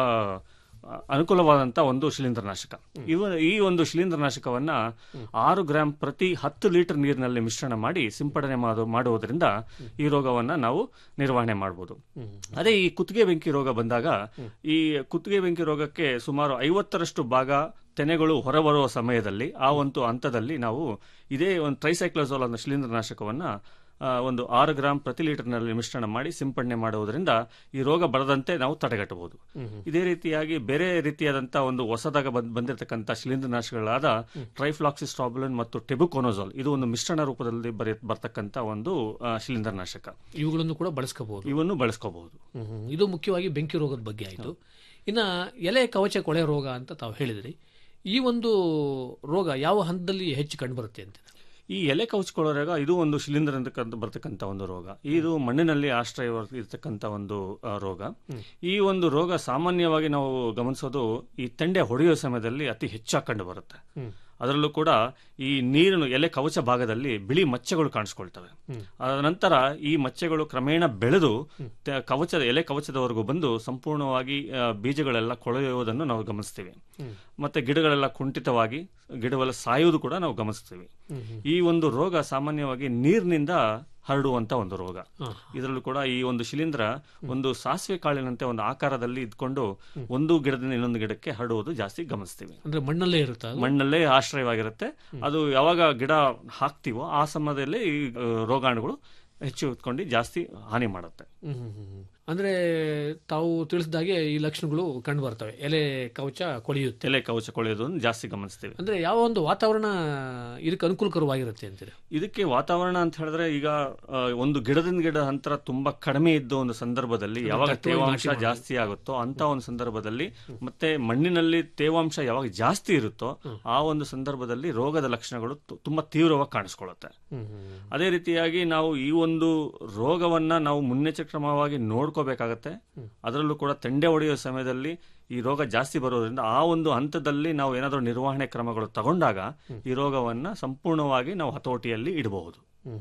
ಅನುಕೂಲವಾದಂತ ಒಂದು ಶಿಲೀಂಧ್ರನಾಶಕ ಇವ ಈ ಒಂದು ಶಿಲೀಂಧ್ರನಾಶಕವನ್ನ ಆರು ಗ್ರಾಂ ಪ್ರತಿ ಹತ್ತು ಲೀಟರ್ ನೀರಿನಲ್ಲಿ ಮಿಶ್ರಣ ಮಾಡಿ ಸಿಂಪಡಣೆ ಮಾಡು- ಮಾಡುವುದರಿಂದ ಈ ರೋಗವನ್ನ ನಾವು ನಿರ್ವಹಣೆ ಮಾಡಬಹುದು ಅದೇ ಈ ಕುತ್ತಿಗೆ ಬೆಂಕಿ ರೋಗ ಬಂದಾಗ ಈ ಕುತ್ತಿಗೆ ಬೆಂಕಿ ರೋಗಕ್ಕೆ ಸುಮಾರು ಐವತ್ತರಷ್ಟು ಭಾಗ ತೆನೆಗಳು ಹೊರಬರುವ ಸಮಯದಲ್ಲಿ ಆ ಒಂದು ಹಂತದಲ್ಲಿ ನಾವು ಇದೇ ಒಂದು ಟ್ರೈಸೈಕ್ಲೋಸೋಲ್ ಅನ್ನೋ ಶಿಲೀಂಧ್ರನಾಶಕವನ್ನ ಆ, ಒಂದು ಆರು ಗ್ರಾಂ ಪ್ರತಿ ಲೀಟರ್ನಲ್ಲಿ ಮಿಶ್ರಣ ಮಾಡಿ ಸಿಂಪಡಣೆ ಮಾಡುವುದರಿಂದ ಈ ರೋಗ ಬರದಂತೆ ನಾವು ತಡೆಗಟ್ಟಬಹುದು ಇದೇ ರೀತಿಯಾಗಿ ಬೇರೆ ರೀತಿಯಾದಂತಹ ಒಂದು ಹೊಸದಾಗ ಬಂದ್ ಬಂದಿರತಕ್ಕಂಥ ಶಿಲೀಂಧ್ರನಾಶಕಗಳಾದ ಟ್ರೈಫ್ಲಾಕ್ಸಿಸ್ಟ್ರಾಬುಲಿನ್ ಮತ್ತು ಟೆಬುಕೋನೋಜಾಲ್ ಇದು ಒಂದು ಮಿಶ್ರಣ ರೂಪದಲ್ಲಿ ಬರೆ ಬರ್ತಕ್ಕಂಥ ಒಂದು ಆ, ಶಿಲೀಂಧ್ರನಾಶಕ ಇವುಗಳನ್ನು ಕೂಡ ಬಳಸ್ಕೋಬಹುದು ಇವನ್ನು ಬಳಸ್ಕೋಬಹುದು ಇದು ಮುಖ್ಯವಾಗಿ ಬೆಂಕಿ ರೋಗದ ಬಗ್ಗೆ ಆಯಿತು ಇನ್ನ ಎಲೆ ಕವಚ ಕೊಳೆ ರೋಗ ಅಂತ ತಾವು ಹೇಳಿದ್ರಿ ಈ ಒಂದು ರೋಗ ಯಾವ ಹಂತದಲ್ಲಿ ಹೆಚ್ಚು ಕಂಡುಬರುತ್ತೆ ಅಂತ ಈ ಎಲೆ ಕವಚ್ಕೊಳ್ಳೋ ರೋಗ ಇದು ಒಂದು ಶಿಲೀಂಧ್ರ ಬರ್ತಕ್ಕಂಥ ಒಂದು ರೋಗ ಇದು ಮಣ್ಣಿನಲ್ಲಿ ಆಶ್ರಯ ಇರತಕ್ಕಂಥ ಒಂದು ಆ, ರೋಗ ಈ ಒಂದು ರೋಗ ಸಾಮಾನ್ಯವಾಗಿ ನಾವು ಗಮನಿಸೋದು ಈ ತೆಂಡೆ ಹೊಡೆಯುವ ಸಮಯದಲ್ಲಿ ಅತಿ ಹೆಚ್ಚಾಗಿ ಕಂಡು ಬರುತ್ತೆ ಅದರಲ್ಲೂ ಕೂಡ ಈ ನೀರಿನ ಎಲೆ ಕವಚ ಭಾಗದಲ್ಲಿ ಬಿಳಿ ಮಚ್ಚೆಗಳು ಕಾಣಿಸ್ಕೊಳ್ತವೆ ಅದ ನಂತರ ಈ ಮಚ್ಚೆಗಳು ಕ್ರಮೇಣ ಬೆಳೆದು ತ- ಕವಚದ ಎಲೆ ಕವಚದವರೆಗೂ ಬಂದು ಸಂಪೂರ್ಣವಾಗಿ ಆ, ಬೀಜಗಳೆಲ್ಲ ಕೊಳೆಯುವುದನ್ನು ನಾವು ಗಮನಿಸ್ತೀವಿ ಮತ್ತೆ ಗಿಡಗಳೆಲ್ಲ ಕುಂಠಿತವಾಗಿ ಗಿಡವೆಲ್ಲ ಸಾಯುವುದು ಕೂಡ ನಾವು ಗಮನಿಸ್ತೀವಿ ಈ ಒಂದು ರೋಗ ಸಾಮಾನ್ಯವಾಗಿ ನೀರಿನಿಂದ ಹರಡುವಂತ ಒಂದು ರೋಗ ಇದರಲ್ಲೂ ಕೂಡ ಈ ಒಂದು ಶಿಲೀಂಧ್ರ ಒಂದು ಸಾಸಿವೆ ಕಾಳಿನಂತೆ ಒಂದು ಆಕಾರದಲ್ಲಿ ಇದ್ಕೊಂಡು ಒಂದು ಗಿಡದಿಂದ ಇನ್ನೊಂದು ಗಿಡಕ್ಕೆ ಹರಡುವುದು ಜಾಸ್ತಿ ಗಮನಿಸ್ತೀವಿ ಅಂದ್ರೆ ಮಣ್ಣಲ್ಲೇ ಇರುತ್ತೆ ಅದು? ಮಣ್ಣಲ್ಲೇ ಆಶ್ರಯವಾಗಿರುತ್ತೆ ಅದು ಯಾವಾಗ ಗಿಡ ಹಾಕ್ತಿವೋ ಆ ಸಮಯದಲ್ಲಿ ಈ ಆ, ರೋಗಾಣುಗಳು ಹೆಚ್ಚು ಹೊತ್ಕೊಂಡು ಜಾಸ್ತಿ ಹಾನಿ ಮಾಡುತ್ತೆ ಹ್ಮ್, ಹ್ಮ್, ಹ್ಮ್, ಹ್ಮ್. ಅಂದ್ರೆ ತಾವು ತಿಳಿಸಿದಾಗೆ ಈ ಲಕ್ಷಣಗಳು ಕಂಡು ಬರ್ತವೆ ಎಲೆ ಕವಚ ಕೊಳೆಯುತ್ತೆ ತಲೆ ಕವಚ ಕೊಳೆಯೋದನ್ನು ಜಾಸ್ತಿ ಗಮನಿಸ್ತೀವಿ ಅಂದ್ರೆ ಯಾವ ಒಂದು ವಾತಾವರಣ ಇದಕ್ಕೆ ಅನುಕೂಲಕರವಾಗಿರುತ್ತೆ ಅಂತೀರಿ ಇದಕ್ಕೆ ವಾತಾವರಣ ಅಂತ ಹೇಳಿದ್ರೆ ಈಗ ಆ, ಒಂದು ಗಿಡದಿಂದ ಗಿಡ ಅಂತರ ತುಂಬಾ ಕಡಿಮೆ ಇದ್ದ ಒಂದು ಸಂದರ್ಭದಲ್ಲಿ ಯಾವಾಗ ದಟ್ಟವಾಗಿ ತೇವಾಂಶ ನಾಟಿ ಮಾಡೋದು. ಜಾಸ್ತಿ ಆಗುತ್ತೋ ಅಂತ ಒಂದು ಸಂದರ್ಭದಲ್ಲಿ ಮತ್ತೆ ಮಣ್ಣಿನಲ್ಲಿ ತೇವಾಂಶ ಯಾವಾಗ ಜಾಸ್ತಿ ಇರುತ್ತೋ ಆ ಒಂದು ಸಂದರ್ಭದಲ್ಲಿ ರೋಗದ ಲಕ್ಷಣಗಳು ತು- ತುಂಬಾ ತೀವ್ರವಾಗಿ ಕಾಣಿಸ್ಕೊಳ್ಳುತ್ತೆ ಅದೇ ರೀತಿಯಾಗಿ ನಾವು ಈ ಒಂದು ರೋಗವನ್ನ ನಾವು ಮುನ್ನೆಚ್ಚರಿಕ್ರಮವಾಗಿ ನೋಡ್ಕೋಬೇಕಾಗತ್ತೆ ಅದರಲ್ಲೂ ಕೂಡ ತೆಂಡೆ ಹೊಡೆಯುವ ಸಮಯದಲ್ಲಿ ಈ ರೋಗ ಜಾಸ್ತಿ ಬರೋದ್ರಿಂದ ಆ ಒಂದು ಹಂತದಲ್ಲಿ ನಾವು ಏನಾದರೂ ನಿರ್ವಹಣೆ ಕ್ರಮಗಳು ತಗೊಂಡಾಗ ಈ ರೋಗವನ್ನ ಸಂಪೂರ್ಣವಾಗಿ ನಾವು ಹತೋಟಿಯಲ್ಲಿ ಇಡಬಹುದು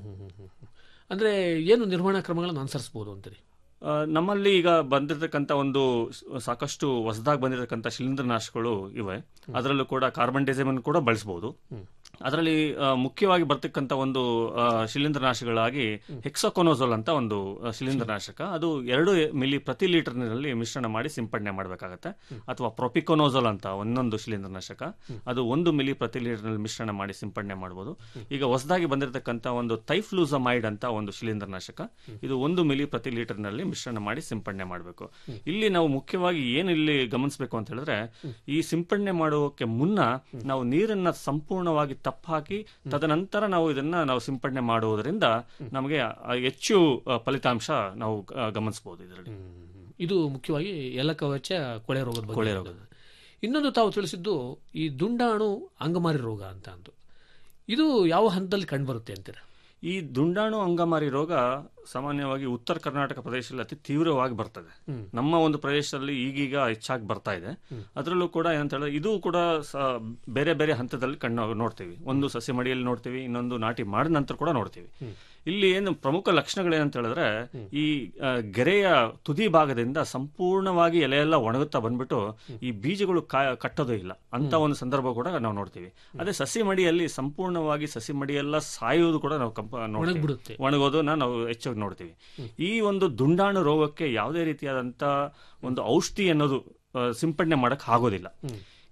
ಅಂದ್ರೆ ಏನು ನಿರ್ವಹಣಾ ಕ್ರಮಗಳನ್ನು ಅನುಸರಿಸಬಹುದು ಅಂತೀರಿ ಆ, ನಮ್ಮಲ್ಲಿ ಈಗ ಬಂದಿರತಕ್ಕಂಥ ಒಂದು ಸ- ಸಾಕಷ್ಟು ಹೊಸದಾಗಿ ಬಂದಿರತಕ್ಕಂಥ ಶಿಲೀಂಧ್ರನಾಶಕಗಳು ಇವೆ ಅದರಲ್ಲೂ ಕೂಡ ಕಾರ್ಬನ್ ಡೈಸಮನ್ ಕೂಡ ಬಳಸಬಹುದು ಅದರಲ್ಲಿ ಆ, ಮುಖ್ಯವಾಗಿ ಬರ್ತಕ್ಕಂಥ ಒಂದು ಆ, ಶಿಲೀಂಧ್ರನಾಶಕಗಳಾಗಿ ಹೆಕ್ಸೋಕೊನೋಸೋಲ್ ಅಂತ ಒಂದು ಆ, ಶಿಲೀಂಧ್ರನಾಶಕ ಅದು ಎರಡು ಮಿಲಿ ಪ್ರತಿ ಲೀಟರ್ ನೀರಲ್ಲಿ ಮಿಶ್ರಣ ಮಾಡಿ ಸಿಂಪಡಣೆ ಮಾಡಬೇಕಾಗತ್ತೆ ಅಥವಾ ಪ್ರೊಪಿಕೊನೋಸೋಲ್ ಅಂತ ಒಂದೊಂದು ಶಿಲೀಂಧ್ರನಾಶಕ ಅದು ಒಂದು ಮಿಲಿ ಪ್ರತಿ ಲೀಟರ್ ಮಿಶ್ರಣ ಮಾಡಿ ಸಿಂಪಡಣೆ ಮಾಡಬಹುದು ಈಗ ಹೊಸದಾಗಿ ಬಂದಿರತಕ್ಕಂಥ ಒಂದು ಥೈಫ್ಲೂಸಮೈಡ್ ಅಂತ ಒಂದು ಶಿಲೀಂಧ್ರನಾಶಕ ಇದು ಒಂದು ಮಿಲಿ ಪ್ರತಿ ಲೀಟರ್ ನಲ್ಲಿ ಮಿಶ್ರಣ ಮಾಡಿ ಸಿಂಪಡಣೆ ಮಾಡಬೇಕು ಇಲ್ಲಿ ನಾವು ಮುಖ್ಯವಾಗಿ ಏನು ಇಲ್ಲಿ ಗಮನಿಸಬೇಕು ಅಂತ ಹೇಳಿದ್ರೆ ಈ ಸಿಂಪಡಣೆ ಮಾಡೋಕೆ ಮುನ್ನ ನಾವು ನೀರನ್ನ ಸಂಪೂರ್ಣವಾಗಿ ತಪ್ಪ ಹಾಕಿ ತದನಂತರ ನಾವು ಇದನ್ನ ನಾವು ಸಿಂಪಡಣೆ ಮಾಡುವುದರಿಂದ ನಮಗೆ ಆ ಹೆಚ್ಚು ಆ, ಫಲಿತಾಂಶ ನಾವು ಆ, ಗಮನಿಸಬಹುದು ಇದರಲ್ಲಿ ಇದು ಮುಖ್ಯವಾಗಿ ಎಲ ಕವಚ ಕೊಳೆ ರೋಗದ ಬಗ್ಗೆ ಕೊಳೆ ಹೇಳ್ತದೆ. ಇನ್ನೊಂದು ತಾವು ತಿಳಿಸಿದ್ದು ಈ ದುಂಡಾಣು ಅಂಗಮಾರಿ ರೋಗ ಅಂತ ಅಂದು ಇದು ಯಾವ ಹಂತದಲ್ಲಿ ಕಂಡುಬರುತ್ತೆ ಅಂತೀರ ಈ ದುಂಡಾಣು ಅಂಗಮಾರಿ ರೋಗ ಸಾಮಾನ್ಯವಾಗಿ ಉತ್ತರ ಕರ್ನಾಟಕ ಪ್ರದೇಶದಲ್ಲಿ ಅತಿ ತೀವ್ರವಾಗಿ ಬರ್ತದೆ ನಮ್ಮ ಒಂದು ಪ್ರದೇಶದಲ್ಲಿ ಈಗೀಗ ಹೆಚ್ಚಾಗಿ ಬರ್ತಾ ಇದೆ ಅದರಲ್ಲೂ ಕೂಡ ಏನಂತ ಹೇಳಿದ್ರೆ ಇದು ಕೂಡ ಸ- ಬೇರೆ ಬೇರೆ ಹಂತದಲ್ಲಿ ಕಣ್ಣು ನೋಡ್ತೀವಿ ಒಂದು ಸಸಿ ಮಡಿಯಲ್ಲಿ ನೋಡ್ತೀವಿ ಇನ್ನೊಂದು ನಾಟಿ ಮಾಡಿದ ನಂತರ ಕೂಡ ನೋಡ್ತೀವಿ ಇಲ್ಲಿ ಏನು ಪ್ರಮುಖ ಲಕ್ಷಣಗಳೇನಂತ ಹೇಳಿದ್ರೆ ಈ ಆ, ಗೆರೆಯ ತುದಿ ಭಾಗದಿಂದ ಸಂಪೂರ್ಣವಾಗಿ ಎಲೆ ಎಲ್ಲ ಒಣಗುತ್ತಾ ಬಂದ್ಬಿಟ್ಟು ಈ ಬೀಜಗಳು ಕಾ- ಕಟ್ಟೋದೇ ಇಲ್ಲ ಅಂತ ಒಂದು ಸಂದರ್ಭ ಕೂಡ ನಾವು ನೋಡ್ತೀವಿ ಅದೇ ಸಸಿ ಮಡಿಯಲ್ಲಿ ಸಂಪೂರ್ಣವಾಗಿ ಸಸಿ ಮಡಿಯೆಲ್ಲ ಸಾಯುವುದು ಕೂಡ ನಾವು ಕಂಪ ನೋಡ್ತೀವಿ ಒಣಗ್ಬಿಡುತ್ತೆ. ಒಣಗೋದನ್ನ ನಾವು ಹೆಚ್ಚಾಗಿ ನೋಡ್ತೀವಿ ಈ ಒಂದು ದುಂಡಾಣು ರೋಗಕ್ಕೆ ಯಾವುದೇ ರೀತಿಯಾದಂತ ಒಂದು ಔಷಧಿ ಅನ್ನೋದು ಆ, ಸಿಂಪಡಣೆ ಮಾಡಕ್ ಆಗೋದಿಲ್ಲ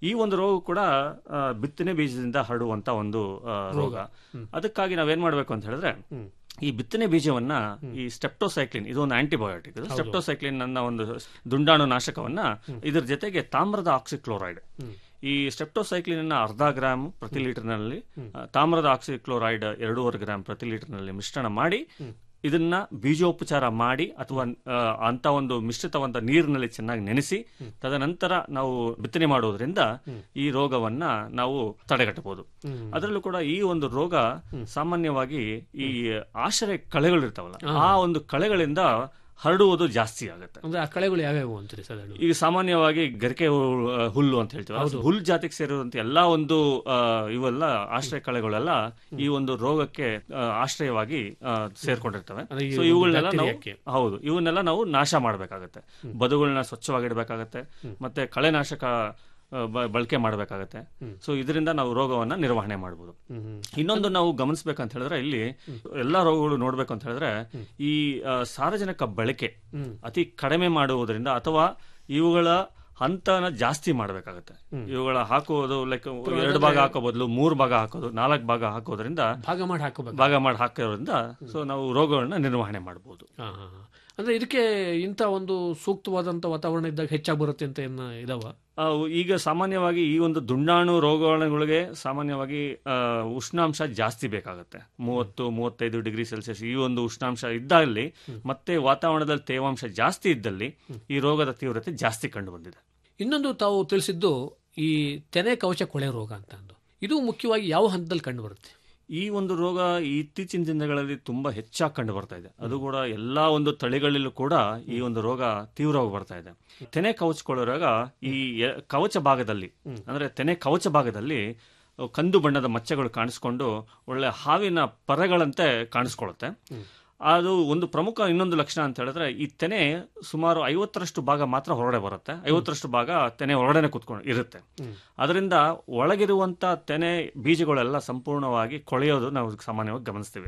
ಈ ಒಂದು ರೋಗ ಕೂಡ ಆ, ಬಿತ್ತನೆ ಬೀಜದಿಂದ ಹರಡುವಂತ ಒಂದು ಆ, ರೋಗ ಅದಕ್ಕಾಗಿ ನಾವೇನ್ ಮಾಡ್ಬೇಕು ಅಂತ ಹೇಳಿದ್ರೆ ಈ ಬಿತ್ತನೆ ಬೀಜವನ್ನ ಈ ಸ್ಟೆಪ್ಟೋಸೈಕ್ಲಿನ್ ಇದು ಒಂದು ಆಂಟಿಬಯೋಟಿಕ್ ಇದು ಸ್ಟೆಪ್ಟೋಸೈಕ್ಲಿನ್ ಅನ್ನೋ ಒಂದು ದುಂಡಾಣು ನಾಶಕವನ್ನ ಇದ್ರ ಜೊತೆಗೆ ತಾಮ್ರದ ಆಕ್ಸಿಕ್ಲೋರೈಡ್ ಈ ಸ್ಟೆಪ್ಟೋಸೈಕ್ಲಿನ್ ಅನ್ನ ಅರ್ಧ ಗ್ರಾಮ್ ಪ್ರತಿ ಲೀಟರ್ನಲ್ಲಿ ಆ, ತಾಮ್ರದ ಆಕ್ಸಿಕ್ಲೋರೈಡ್ ಎರಡೂವರೆ ಗ್ರಾಮ್ ಪ್ರತಿ ಲೀಟರ್ನಲ್ಲಿ ಮಿಶ್ರಣ ಮಾಡಿ ಇದನ್ನ ಬೀಜೋಪಚಾರ ಮಾಡಿ ಅಥವಾ ಆ, ಅಂತ ಒಂದು ಮಿಶ್ರಿತವಂತ ನೀರಿನಲ್ಲಿ ಚೆನ್ನಾಗಿ ನೆನೆಸಿ ತದನಂತರ ನಾವು ಬಿತ್ತನೆ ಮಾಡೋದ್ರಿಂದ ಈ ರೋಗವನ್ನ ನಾವು ತಡೆಗಟ್ಟಬಹುದು ಅದರಲ್ಲೂ ಕೂಡ ಈ ಒಂದು ರೋಗ ಸಾಮಾನ್ಯವಾಗಿ ಈ ಆಶ್ರಯ ಕಳೆಗಳು ಇರ್ತಾವಲ್ಲ ಆ ಒಂದು ಕಳೆಗಳಿಂದ ಹರಡುವುದು ಜಾಸ್ತಿ ಆಗುತ್ತೆ ಅಂದ್ರೆ ಆ ಕಳೆಗಳು ಯಾವ್ಯಾವು ಅಂತೀರಿ ಸಾಧಾರಣ ಈಗ ಸಾಮಾನ್ಯವಾಗಿ ಗರಿಕೆ ಹುಲ್- ಹುಲ್ಲು ಅಂತ ಹೇಳ್ತೀವಿ ಆ ಹುಲ್ ಜಾತಿಗೆ ಸೇರಿರುವಂತ ಎಲ್ಲಾ ಒಂದು ಆ, ಇವೆಲ್ಲ ಆಶ್ರಯ ಕಳೆಗಳೆಲ್ಲ ಈ ಒಂದು ರೋಗಕ್ಕೆ ಆ, ಆಶ್ರಯವಾಗಿ ಆ, ಸೇರ್ಕೊಂಡಿರ್ತವೆ ಅಂದ್ರೆ ಈ ಸೊ ಒಂದು ಇವುಗಳನ್ನೆಲ್ಲ ನಾವು ಬ್ಯಾಕ್ಟೀರಿಯಾಕ್ಕೆ. ಹೌದು ಇವನ್ನೆಲ್ಲ ನಾವು ನಾಶ ಮಾಡಬೇಕಾಗತ್ತೆ ಬದುಗಳನ್ನ ಸ್ವಚ್ಛವಾಗಿಡಬೇಕಾಗತ್ತೆ ಮತ್ತೆ ಕಳೆನಾಶಕ ಆ, ಬ- ಬಳಕೆ ಮಾಡಬೇಕಾಗತ್ತೆ ಸೊ ಇದರಿಂದ ನಾವು ರೋಗವನ್ನ ನಿರ್ವಹಣೆ ಮಾಡಬಹುದು ಇನ್ನೊಂದು ನಾವು ಗಮನಿಸಬೇಕಂತ ಹೇಳಿದ್ರೆ ಇಲ್ಲಿ ಎಲ್ಲಾ ರೋಗಗಳು ನೋಡ್ಬೇಕು ಅಂತ ಹೇಳಿದ್ರೆ ಈ ಆ, ಸಾರ್ವಜನಿಕ ಬಳಕೆ ಅತಿ ಕಡಿಮೆ ಮಾಡುವುದರಿಂದ ಅಥವಾ ಇವುಗಳ ಹಂತನ ಜಾಸ್ತಿ ಮಾಡಬೇಕಾಗತ್ತೆ ಇವುಗಳ ಹಾಕುವುದು ಲೈಕ್ ಎರಡು ಭಾಗ ಹಾಕೋ ಬದಲು ಮೂರು ಭಾಗ ಹಾಕೋದು ನಾಲ್ಕು ಭಾಗ ಹಾಕೋದ್ರಿಂದ ಭಾಗ ಮಾಡಿ ಹಾಕೋಬೇಕು ಭಾಗ ಮಾಡಿ ಹಾಕೋದ್ರಿಂದ ಸೊ ನಾವು ರೋಗಗಳನ್ನ ನಿರ್ವಹಣೆ ಮಾಡಬಹುದು ಹಾ, ಹಾ, ಹಾ. ಅಂದ್ರೆ ಇದಕ್ಕೆ ಇಂಥ ಒಂದು ಸೂಕ್ತವಾದಂತ ವಾತಾವರಣ ಇದ್ದಾಗ ಹೆಚ್ಚಾಗಿ ಬರುತ್ತೆ ಅಂತ ಏನ ಇದಾವ ಆ, ಈಗ ಸಾಮಾನ್ಯವಾಗಿ ಈ ಒಂದು ದುಂಡಾಣು ರೋಗಗಳಿಗೆ ಸಾಮಾನ್ಯವಾಗಿ ಆ, ಉಷ್ಣಾಂಶ ಜಾಸ್ತಿ ಬೇಕಾಗುತ್ತೆ ಮೂವತ್ತು ಮೂವತ್ತೈದು ಡಿಗ್ರಿ ಸೆಲ್ಸಿಯಸ್ ಈ ಒಂದು ಉಷ್ಣಾಂಶ ಇದ್ದಲ್ಲಿ ಮತ್ತೆ ವಾತಾವರಣದಲ್ಲಿ ತೇವಾಂಶ ಜಾಸ್ತಿ ಇದ್ದಲ್ಲಿ ಈ ರೋಗದ ತೀವ್ರತೆ ಜಾಸ್ತಿ ಕಂಡು ಬಂದಿದೆ ಇನ್ನೊಂದು ತಾವು ತಿಳಿಸಿದ್ದು ಈ ತೆನೆ ಕವಚ ಕೊಳೆ ರೋಗ ಅಂತ ಅಂದು ಇದು ಮುಖ್ಯವಾಗಿ ಯಾವ ಹಂತದಲ್ಲಿ ಕಂಡು ಬರುತ್ತೆ ಈ ಒಂದು ರೋಗ ಇತ್ತೀಚಿನ ದಿನಗಳಲ್ಲಿ ತುಂಬಾ ಹೆಚ್ಚಾಗಿ ಕಂಡು ಬರ್ತಾ ಇದೆ ಅದು ಕೂಡ ಎಲ್ಲಾ ಒಂದು ತಳಿಗಳಲ್ಲೂ ಕೂಡ ಈ ಒಂದು ರೋಗ ತೀವ್ರವಾಗಿ ಬರ್ತಾ ಇದೆ ತೆನೆ ಕವಚಕೊಳ್ಳೋ ರೋಗ ಈ ಎ- ಕವಚ ಭಾಗದಲ್ಲಿ ಅಂದ್ರೆ ತೆನೆ ಕವಚ ಭಾಗದಲ್ಲಿ ಕಂದು ಬಣ್ಣದ ಮಚ್ಚೆಗಳು ಕಾಣಿಸ್ಕೊಂಡು ಒಳ್ಳೆ ಹಾವಿನ ಪರಗಳಂತೆ ಕಾಣಿಸ್ಕೊಳ್ಳುತ್ತೆ ಅದು ಒಂದು ಪ್ರಮುಖ ಇನ್ನೊಂದು ಲಕ್ಷಣ ಅಂತ ಹೇಳಿದ್ರೆ ಈ ತೆನೆ ಸುಮಾರು ಐವತ್ತರಷ್ಟು ಭಾಗ ಮಾತ್ರ ಹೊರಗಡೆ ಬರುತ್ತೆ ಐವತ್ತರಷ್ಟು ಭಾಗ ತೆನೆ ಹೊರಗಡೆನೆ ಕುತ್ಕೊಂಡು ಇರುತ್ತೆ ಅದರಿಂದ ಒಳಗಿರುವಂತ ತೆನೆ ಬೀಜಗಳೆಲ್ಲ ಸಂಪೂರ್ಣವಾಗಿ ಕೊಳೆಯೋದು ನಾವು ಸಾಮಾನ್ಯವಾಗಿ ಗಮನಿಸ್ತೀವಿ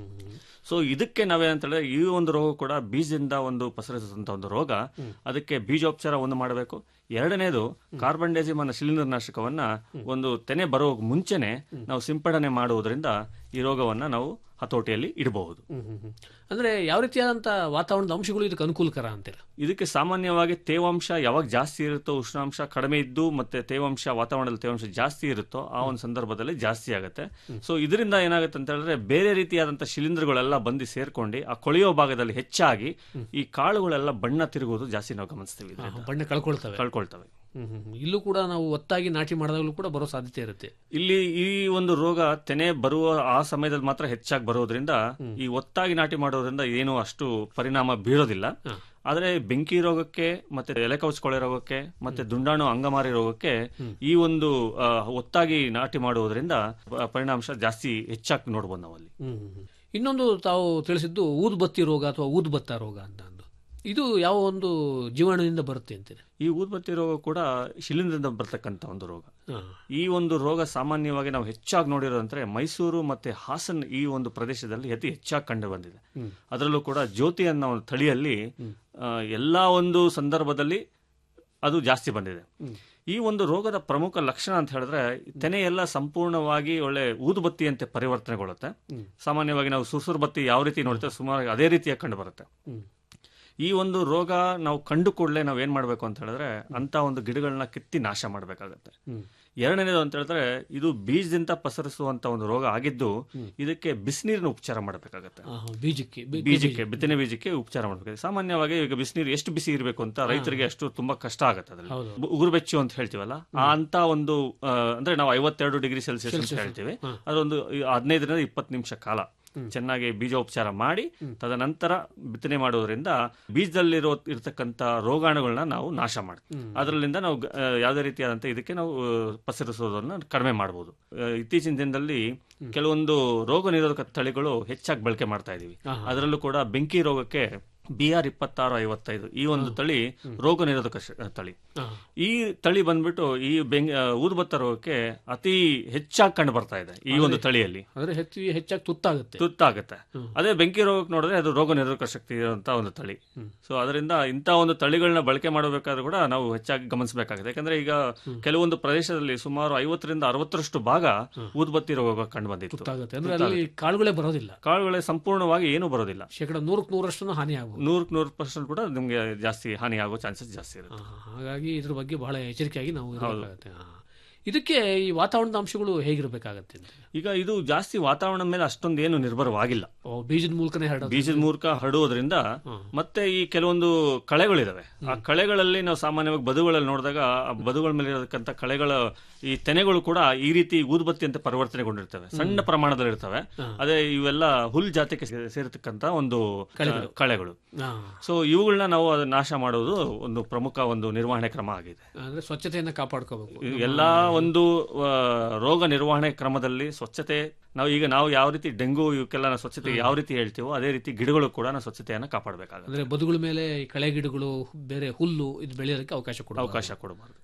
ಸೊ ಇದಕ್ಕೆ ನಾವೇನಂತ ಹೇಳಿದ್ರೆ ಈ ಒಂದು ರೋಗ ಕೂಡ ಬೀಜದಿಂದ ಒಂದು ಪಸರಿಸುವಂತ ಒಂದು ರೋಗ ಅದಕ್ಕೆ ಬೀಜೋಪಚಾರ ಒಂದು ಮಾಡಬೇಕು ಎರಡನೇದು ಕಾರ್ಬನ್ ಡೈಸಿಮ್ ಅನ್ನೋ ಶಿಲೀಂಧ್ರ ನಾಶಕವನ್ನ ಒಂದು ತೆನೆ ಬರೋ ಮುಂಚೆನೆ ನಾವು ಸಿಂಪಡಣೆ ಮಾಡುವುದರಿಂದ ಈ ರೋಗವನ್ನ ನಾವು ಹತೋಟಿಯಲ್ಲಿ ಇಡಬಹುದು ಅಂದ್ರೆ ಯಾವ ರೀತಿಯಾದಂತ ವಾತಾವರಣದ ಅಂಶಗಳು ಇದಕ್ಕೆ ಅನುಕೂಲಕರ ಅಂತೀರ ಇದಕ್ಕೆ ಸಾಮಾನ್ಯವಾಗಿ ತೇವಾಂಶ ಯಾವಾಗ ಜಾಸ್ತಿ ಇರುತ್ತೋ ಉಷ್ಣಾಂಶ ಕಡಿಮೆ ಇದ್ದು ಮತ್ತೆ ತೇವಾಂಶ ವಾತಾವರಣದಲ್ಲಿ ತೇವಾಂಶ ಜಾಸ್ತಿ ಇರುತ್ತೋ ಆ ಒಂದು ಸಂದರ್ಭದಲ್ಲಿ ಜಾಸ್ತಿ ಆಗುತ್ತೆ ಸೊ ಇದರಿಂದ ಏನಾಗುತ್ತೆ ಅಂತ ಹೇಳಿದ್ರೆ ಬೇರೆ ರೀತಿಯಾದಂತಹ ಶಿಲೀಂಧ್ರಗಳೆಲ್ಲ ಬಂದು ಸೇರ್ಕೊಂಡು ಆ ಕೊಳೆಯೋ ಭಾಗದಲ್ಲಿ ಹೆಚ್ಚಾಗಿ ಈ ಕಾಳುಗಳೆಲ್ಲ ಬಣ್ಣ ತಿರುಗುವುದು ಜಾಸ್ತಿ ನಾವು ಗಮನಿಸ್ತೀವಿ ಇದರಿಂದ. ಬಣ್ಣ ಕಳ್ಕೊಳ್ತವೆ ಕಳ್ಕೊಳ್ತವೆ ಹ್ಮ್, ಹ್ಮ್, ಹ್ಮ್. ಇಲ್ಲೂ ಕೂಡ ನಾವು ಒತ್ತಾಗಿ ನಾಟಿ ಮಾಡಿದಾಗಲೂ ಕೂಡ ಬರೋ ಸಾಧ್ಯತೆ ಇರುತ್ತೆ ಇಲ್ಲಿ ಈ ಒಂದು ರೋಗ ತೆನೆ ಬರುವ ಆ ಸಮಯದಲ್ಲಿ ಮಾತ್ರ ಹೆಚ್ಚಾಗಿ ಬರೋದ್ರಿಂದ ಈ ಒತ್ತಾಗಿ ನಾಟಿ ಮಾಡೋದ್ರಿಂದ ಏನು ಅಷ್ಟು ಪರಿಣಾಮ ಬೀರೋದಿಲ್ಲ ಆದ್ರೆ ಬೆಂಕಿ ರೋಗಕ್ಕೆ ಮತ್ತೆ ಎಲೆಕವಚ ಕೊಳೆ ರೋಗಕ್ಕೆ ಮತ್ತೆ ದುಂಡಾಣು ಅಂಗಮಾರಿ ರೋಗಕ್ಕೆ ಈ ಒಂದು ಆ, ಒತ್ತಾಗಿ ನಾಟಿ ಮಾಡುವುದರಿಂದ ಪ- ಪರಿಣಾಂಶ ಜಾಸ್ತಿ ಹೆಚ್ಚಾಗಿ ನೋಡ್ಬೋದು ನಾವಲ್ಲಿ ಹ್ಮ್, ಹ್ಮ್, ಹ್ಮ್. ಇನ್ನೊಂದು ತಾವು ತಿಳಿಸಿದ್ದು ಊದ್ಬತ್ತಿ ರೋಗ ಅಥವಾ ಊದ್ಬತ್ತ ರೋಗ ಅಂತ ಅಂದು ಇದು ಯಾವ ಒಂದು ಜೀವಾಣುವಿನಿಂದ ಬರುತ್ತೆ ಅಂತೀರಿ ಈ ಊದ್ಬತ್ತಿ ರೋಗ ಕೂಡ ಶಿಲೀಂಧ್ರದಿಂದ ಬರ್ತಕ್ಕಂಥ ಒಂದು ರೋಗ ಹಾ. ಈ ಒಂದು ರೋಗ ಸಾಮಾನ್ಯವಾಗಿ ನಾವು ಹೆಚ್ಚಾಗಿ ನೋಡಿರೋದಂದ್ರೆ ಮೈಸೂರು ಮತ್ತೆ ಹಾಸನ್ ಈ ಒಂದು ಪ್ರದೇಶದಲ್ಲಿ ಅತಿ ಹೆಚ್ಚಾಗಿ ಕಂಡು ಬಂದಿದೆ ಅದರಲ್ಲೂ ಕೂಡ ಜ್ಯೋತಿ ಅನ್ನೋ ಒಂದು ತಳಿಯಲ್ಲಿ ಆ, ಎಲ್ಲಾ ಒಂದು ಸಂದರ್ಭದಲ್ಲಿ ಅದು ಜಾಸ್ತಿ ಬಂದಿದೆ ಈ ಒಂದು ರೋಗದ ಪ್ರಮುಖ ಲಕ್ಷಣ ಅಂತ ಹೇಳಿದ್ರೆ ತೆನೆ ಎಲ್ಲ ಸಂಪೂರ್ಣವಾಗಿ ಒಳ್ಳೆ ಊದುಬತ್ತಿಯಂತೆ ಪರಿವರ್ತನೆಗೊಳ್ಳುತ್ತೆ ಸಾಮಾನ್ಯವಾಗಿ ನಾವು ಸುರ್ಸುರ್ ಬತ್ತಿ ಯಾವ ರೀತಿ ನೋಡ್ತೇವೆ ಸುಮಾರು ಅದೇ ರೀತಿಯಾಗಿ ಕಂಡು ಬರುತ್ತೆ ಈ ಒಂದು ರೋಗ ನಾವು ಕಂಡು ಕೂಡಲೇ ನಾವು ಏನ್ ಮಾಡ್ಬೇಕು ಅಂತ ಹೇಳಿದ್ರೆ ಅಂತ ಒಂದು ಗಿಡಗಳನ್ನ ಕಿತ್ತಿ ನಾಶ ಮಾಡಬೇಕಾಗತ್ತೆ ಎರಡನೇದು ಅಂತ ಹೇಳಿದ್ರೆ ಇದು ಬೀಜದಿಂದ ಪಸರಿಸುವಂತ ಒಂದು ರೋಗ ಆಗಿದ್ದು ಇದಕ್ಕೆ ಬಿಸಿನೀರಿನ ಉಪಚಾರ ಮಾಡಬೇಕಾಗತ್ತೆ ಆ, ಬೀಜಕ್ಕೆ ಬಿ- ಬೀಜಕ್ಕೆ ಬಿತ್ತನೆ ಬೀಜಕ್ಕೆ ಉಪಚಾರ ಮಾಡಬೇಕು ಸಾಮಾನ್ಯವಾಗಿ ಈಗ ಬಿಸಿನೀರು ಎಷ್ಟು ಬಿಸಿ ಇರಬೇಕು ಅಂತ ರೈತರಿಗೆ ಅಷ್ಟು ತುಂಬಾ ಕಷ್ಟ ಆಗುತ್ತೆ ಅದ್ರಲ್ಲಿ ಹೌದು. ಬು- ಉಗುರು ಬೆಚ್ಚು ಅಂತ ಹೇಳ್ತೀವಲ್ಲ ಆ ಅಂತ ಒಂದು ಆ, ಅಂದ್ರೆ ನಾವು ಐವತ್ತೆರಡು ಡಿಗ್ರಿ ಸೆಲ್ಸಿಯಸ್ ಅಂತ ಹೇಳ್ತೀವಿ ಅದೊಂದು ಈ ಹದಿನೈದರಿಂದ ಇಪ್ಪತ್ತು ನಿಮಿಷ ಕಾಲ ಚೆನ್ನಾಗಿ ಬೀಜೋಪಚಾರ ಮಾಡಿ ತದನಂತರ ಬಿತ್ತನೆ ಮಾಡೋದ್ರಿಂದ ಬೀಜದಲ್ಲಿರೋ ಇರತಕ್ಕಂತ ರೋಗಾಣುಗಳನ್ನ ನಾವು ನಾಶ ಮಾಡ್ತೀವಿ ಅದರಲ್ಲಿಂದ ನಾವು ಗ- ಆ, ಯಾವುದೇ ರೀತಿಯಾದಂತ ಇದಕ್ಕೆ ನಾವು ಆ, ಪಸರಿಸೋದನ್ನ ಕಡಿಮೆ ಮಾಡಬಹುದು ಇತ್ತೀಚಿನ ದಿನದಲ್ಲಿ ಕೆಲವೊಂದು ರೋಗ ನಿರೋಧಕ ತಳಿಗಳು ಹೆಚ್ಚಾಗಿ ಬಳಕೆ ಮಾಡ್ತಾ ಇದೀವಿ ಅದರಲ್ಲೂ ಕೂಡ ಬೆಂಕಿ ರೋಗಕ್ಕೆ ಬಿ ಆರ್ ಇಪ್ಪತ್ತಾರು ಐವತ್ತೈದು ಈ ಒಂದು ತಳಿ ರೋಗ ನಿರೋಧಕ ಶ- ತಳಿ ಹಾ. ಈ ತಳಿ ಬಂದ್ಬಿಟ್ಟು ಈ ಬೆಂಗ್ ಆ, ಊದುಬತ್ತ ರೋಗಕ್ಕೆ ಅತಿ ಹೆಚ್ಚಾಗಿ ಕಂಡು ಬರ್ತಾ ಇದೆ ಈ ಒಂದು ತಳಿಯಲ್ಲಿ ಅಂದ್ರೆ ಹೆಚ್ಚು ಹೆಚ್ಚಾಗಿ ತುತ್ತಾಗುತ್ತೆ ತುತ್ತಾಗುತ್ತೆ ಹ್ಮ್. ಅದೇ ಬೆಂಕಿ ರೋಗಕ್ಕೆ ನೋಡಿದ್ರೆ ಅದು ರೋಗ ನಿರೋಧಕ ಶಕ್ತಿ ಇರುವಂತ ಒಂದು ತಳಿ ಸೊ ಅದರಿಂದ ಇಂಥ ಒಂದು ತಳಿಗಳನ್ನ ಬಳಕೆ ಮಾಡಬೇಕಾದ್ರೂ ಕೂಡ ನಾವು ಹೆಚ್ಚಾಗಿ ಗಮನಿಸಬೇಕಾಗುತ್ತೆ ಯಾಕಂದ್ರೆ ಈಗ ಕೆಲವೊಂದು ಪ್ರದೇಶದಲ್ಲಿ ಸುಮಾರು ಐವತ್ತರಿಂದ ಅರವತ್ತರಷ್ಟು ಭಾಗ ಊದುಬತ್ತಿ ರೋಗ ಕಂಡು ಬಂದಿತ್ತು ತುತ್ತಾಗುತ್ತೆ ಅಂದ್ರೆ ಅಲ್ಲಿ ಕಾಳುಗಳೇ ಬರೋದಿಲ್ಲ ಕಾಳುಗಳೇ ಸಂಪೂರ್ಣವಾಗಿ ಏನೂ ಬರೋದಿಲ್ಲ ಶೇಕಡ ನೂರಕ್ಕೆ ನೂರಷ್ಟು ಹಾನಿ ಆಗ್ಬೋದು ನೂರಕ್ಕೆ ನೂರು ಪರ್ಸೆಂಟ್ ಕೂಡ ನಿಮಗೆ ಜಾಸ್ತಿ ಹಾನಿ ಆಗೋ ಚಾನ್ಸಸ್ ಜಾಸ್ತಿ ಇರುತ್ತೆ ಆ, ಹಾಗಾಗಿ ಇದ್ರ ಬಗ್ಗೆ ಬಹಳ ಎಚ್ಚರಿಕೆಯಾಗಿ ನಾವು ಇರಬೇಕಾಗತ್ತೆ ಆ. ಇದಕ್ಕೆ ಈ ವಾತಾವರಣದ ಅಂಶಗಳು ಹೇಗಿರಬೇಕಾಗತ್ತೆ ಅಂತ ಈಗ ಇದು ಜಾಸ್ತಿ ವಾತಾವರಣದ ಮೇಲೆ ಅಷ್ಟೊಂದು ಏನು ನಿರ್ಭರವಾಗಿಲ್ಲ ಓ, ಬೀಜದ ಮೂಲಕನೇ ಹರಡೋದು ಬೀಜದ ಮೂಲಕ ಹರಡುವುದರಿಂದ ಮತ್ತೆ ಈ ಕೆಲವೊಂದು ಕಳೆಗಳಿದಾವೆ ಆ ಕಳೆಗಳಲ್ಲಿ ನಾವು ಸಾಮಾನ್ಯವಾಗಿ ಬದುಗಳಲ್ಲಿ ನೋಡಿದಾಗ ಆ ಬದುಗಳ ಮೇಲೆ ಇರತಕ್ಕಂಥ ಕಳೆಗಳ ಈ ತೆನೆಗಳು ಕೂಡ ಈ ರೀತಿ ಊದುಬತ್ತಿ ಅಂತ ಪರಿವರ್ತನೆಗೊಂಡಿರ್ತವೆ ಸಣ್ಣ ಪ್ರಮಾಣದಲ್ಲಿ ಇರ್ತವೆ ಅದೇ ಇವೆಲ್ಲ ಹುಲ್ ಜಾತಿಗೆ ಸೇ- ಸೇರಿರ್ತಕ್ಕಂಥ ಒಂದು ಕಳೆಗಳು. ಆ, ಕಳೆಗಳು ಆ, ಸೊ ಇವುಗಳನ್ನ ನಾವು ಅದನ್ನ ನಾಶ ಮಾಡೋದು ಒಂದು ಪ್ರಮುಖ ಒಂದು ನಿರ್ವಹಣೆ ಕ್ರಮ ಆಗಿದೆ ಅಂದ್ರೆ ಸ್ವಚ್ಛತೆಯನ್ನ ಕಾಪಾಡ್ಕೋಬೇಕು ಈ ಎಲ್ಲಾ ಒಂದು ಆ, ರೋಗ ನಿರ್ವಹಣೆ ಕ್ರಮದಲ್ಲಿ ಸ್ವಚ್ಛತೆ ನಾವು ಈಗ ನಾವು ಯಾವ ರೀತಿ ಡೆಂಗು ಇವಕ್ಕೆಲ್ಲ ನಾವು ಸ್ವಚ್ಛತೆ ಯಾವ ರೀತಿ ಹೇಳ್ತೀವೋ ಅದೇ ರೀತಿ ಗಿಡಗಳು ಕೂಡ ನಾವು ಸ್ವಚ್ಛತೆಯನ್ನ ಕಾಪಾಡಬೇಕಾಗುತ್ತೆ ಅಂದ್ರೆ ಬದುಗಳ ಮೇಲೆ ಈ ಕಳೆ ಗಿಡಗಳು ಬೇರೆ ಹುಲ್ಲು ಇದು ಬೆಳೆಯೋದಕ್ಕೆ ಅವಕಾಶ ಕೊಡ ಅವಕಾಶ ಕೊಡಬಾರ್ದು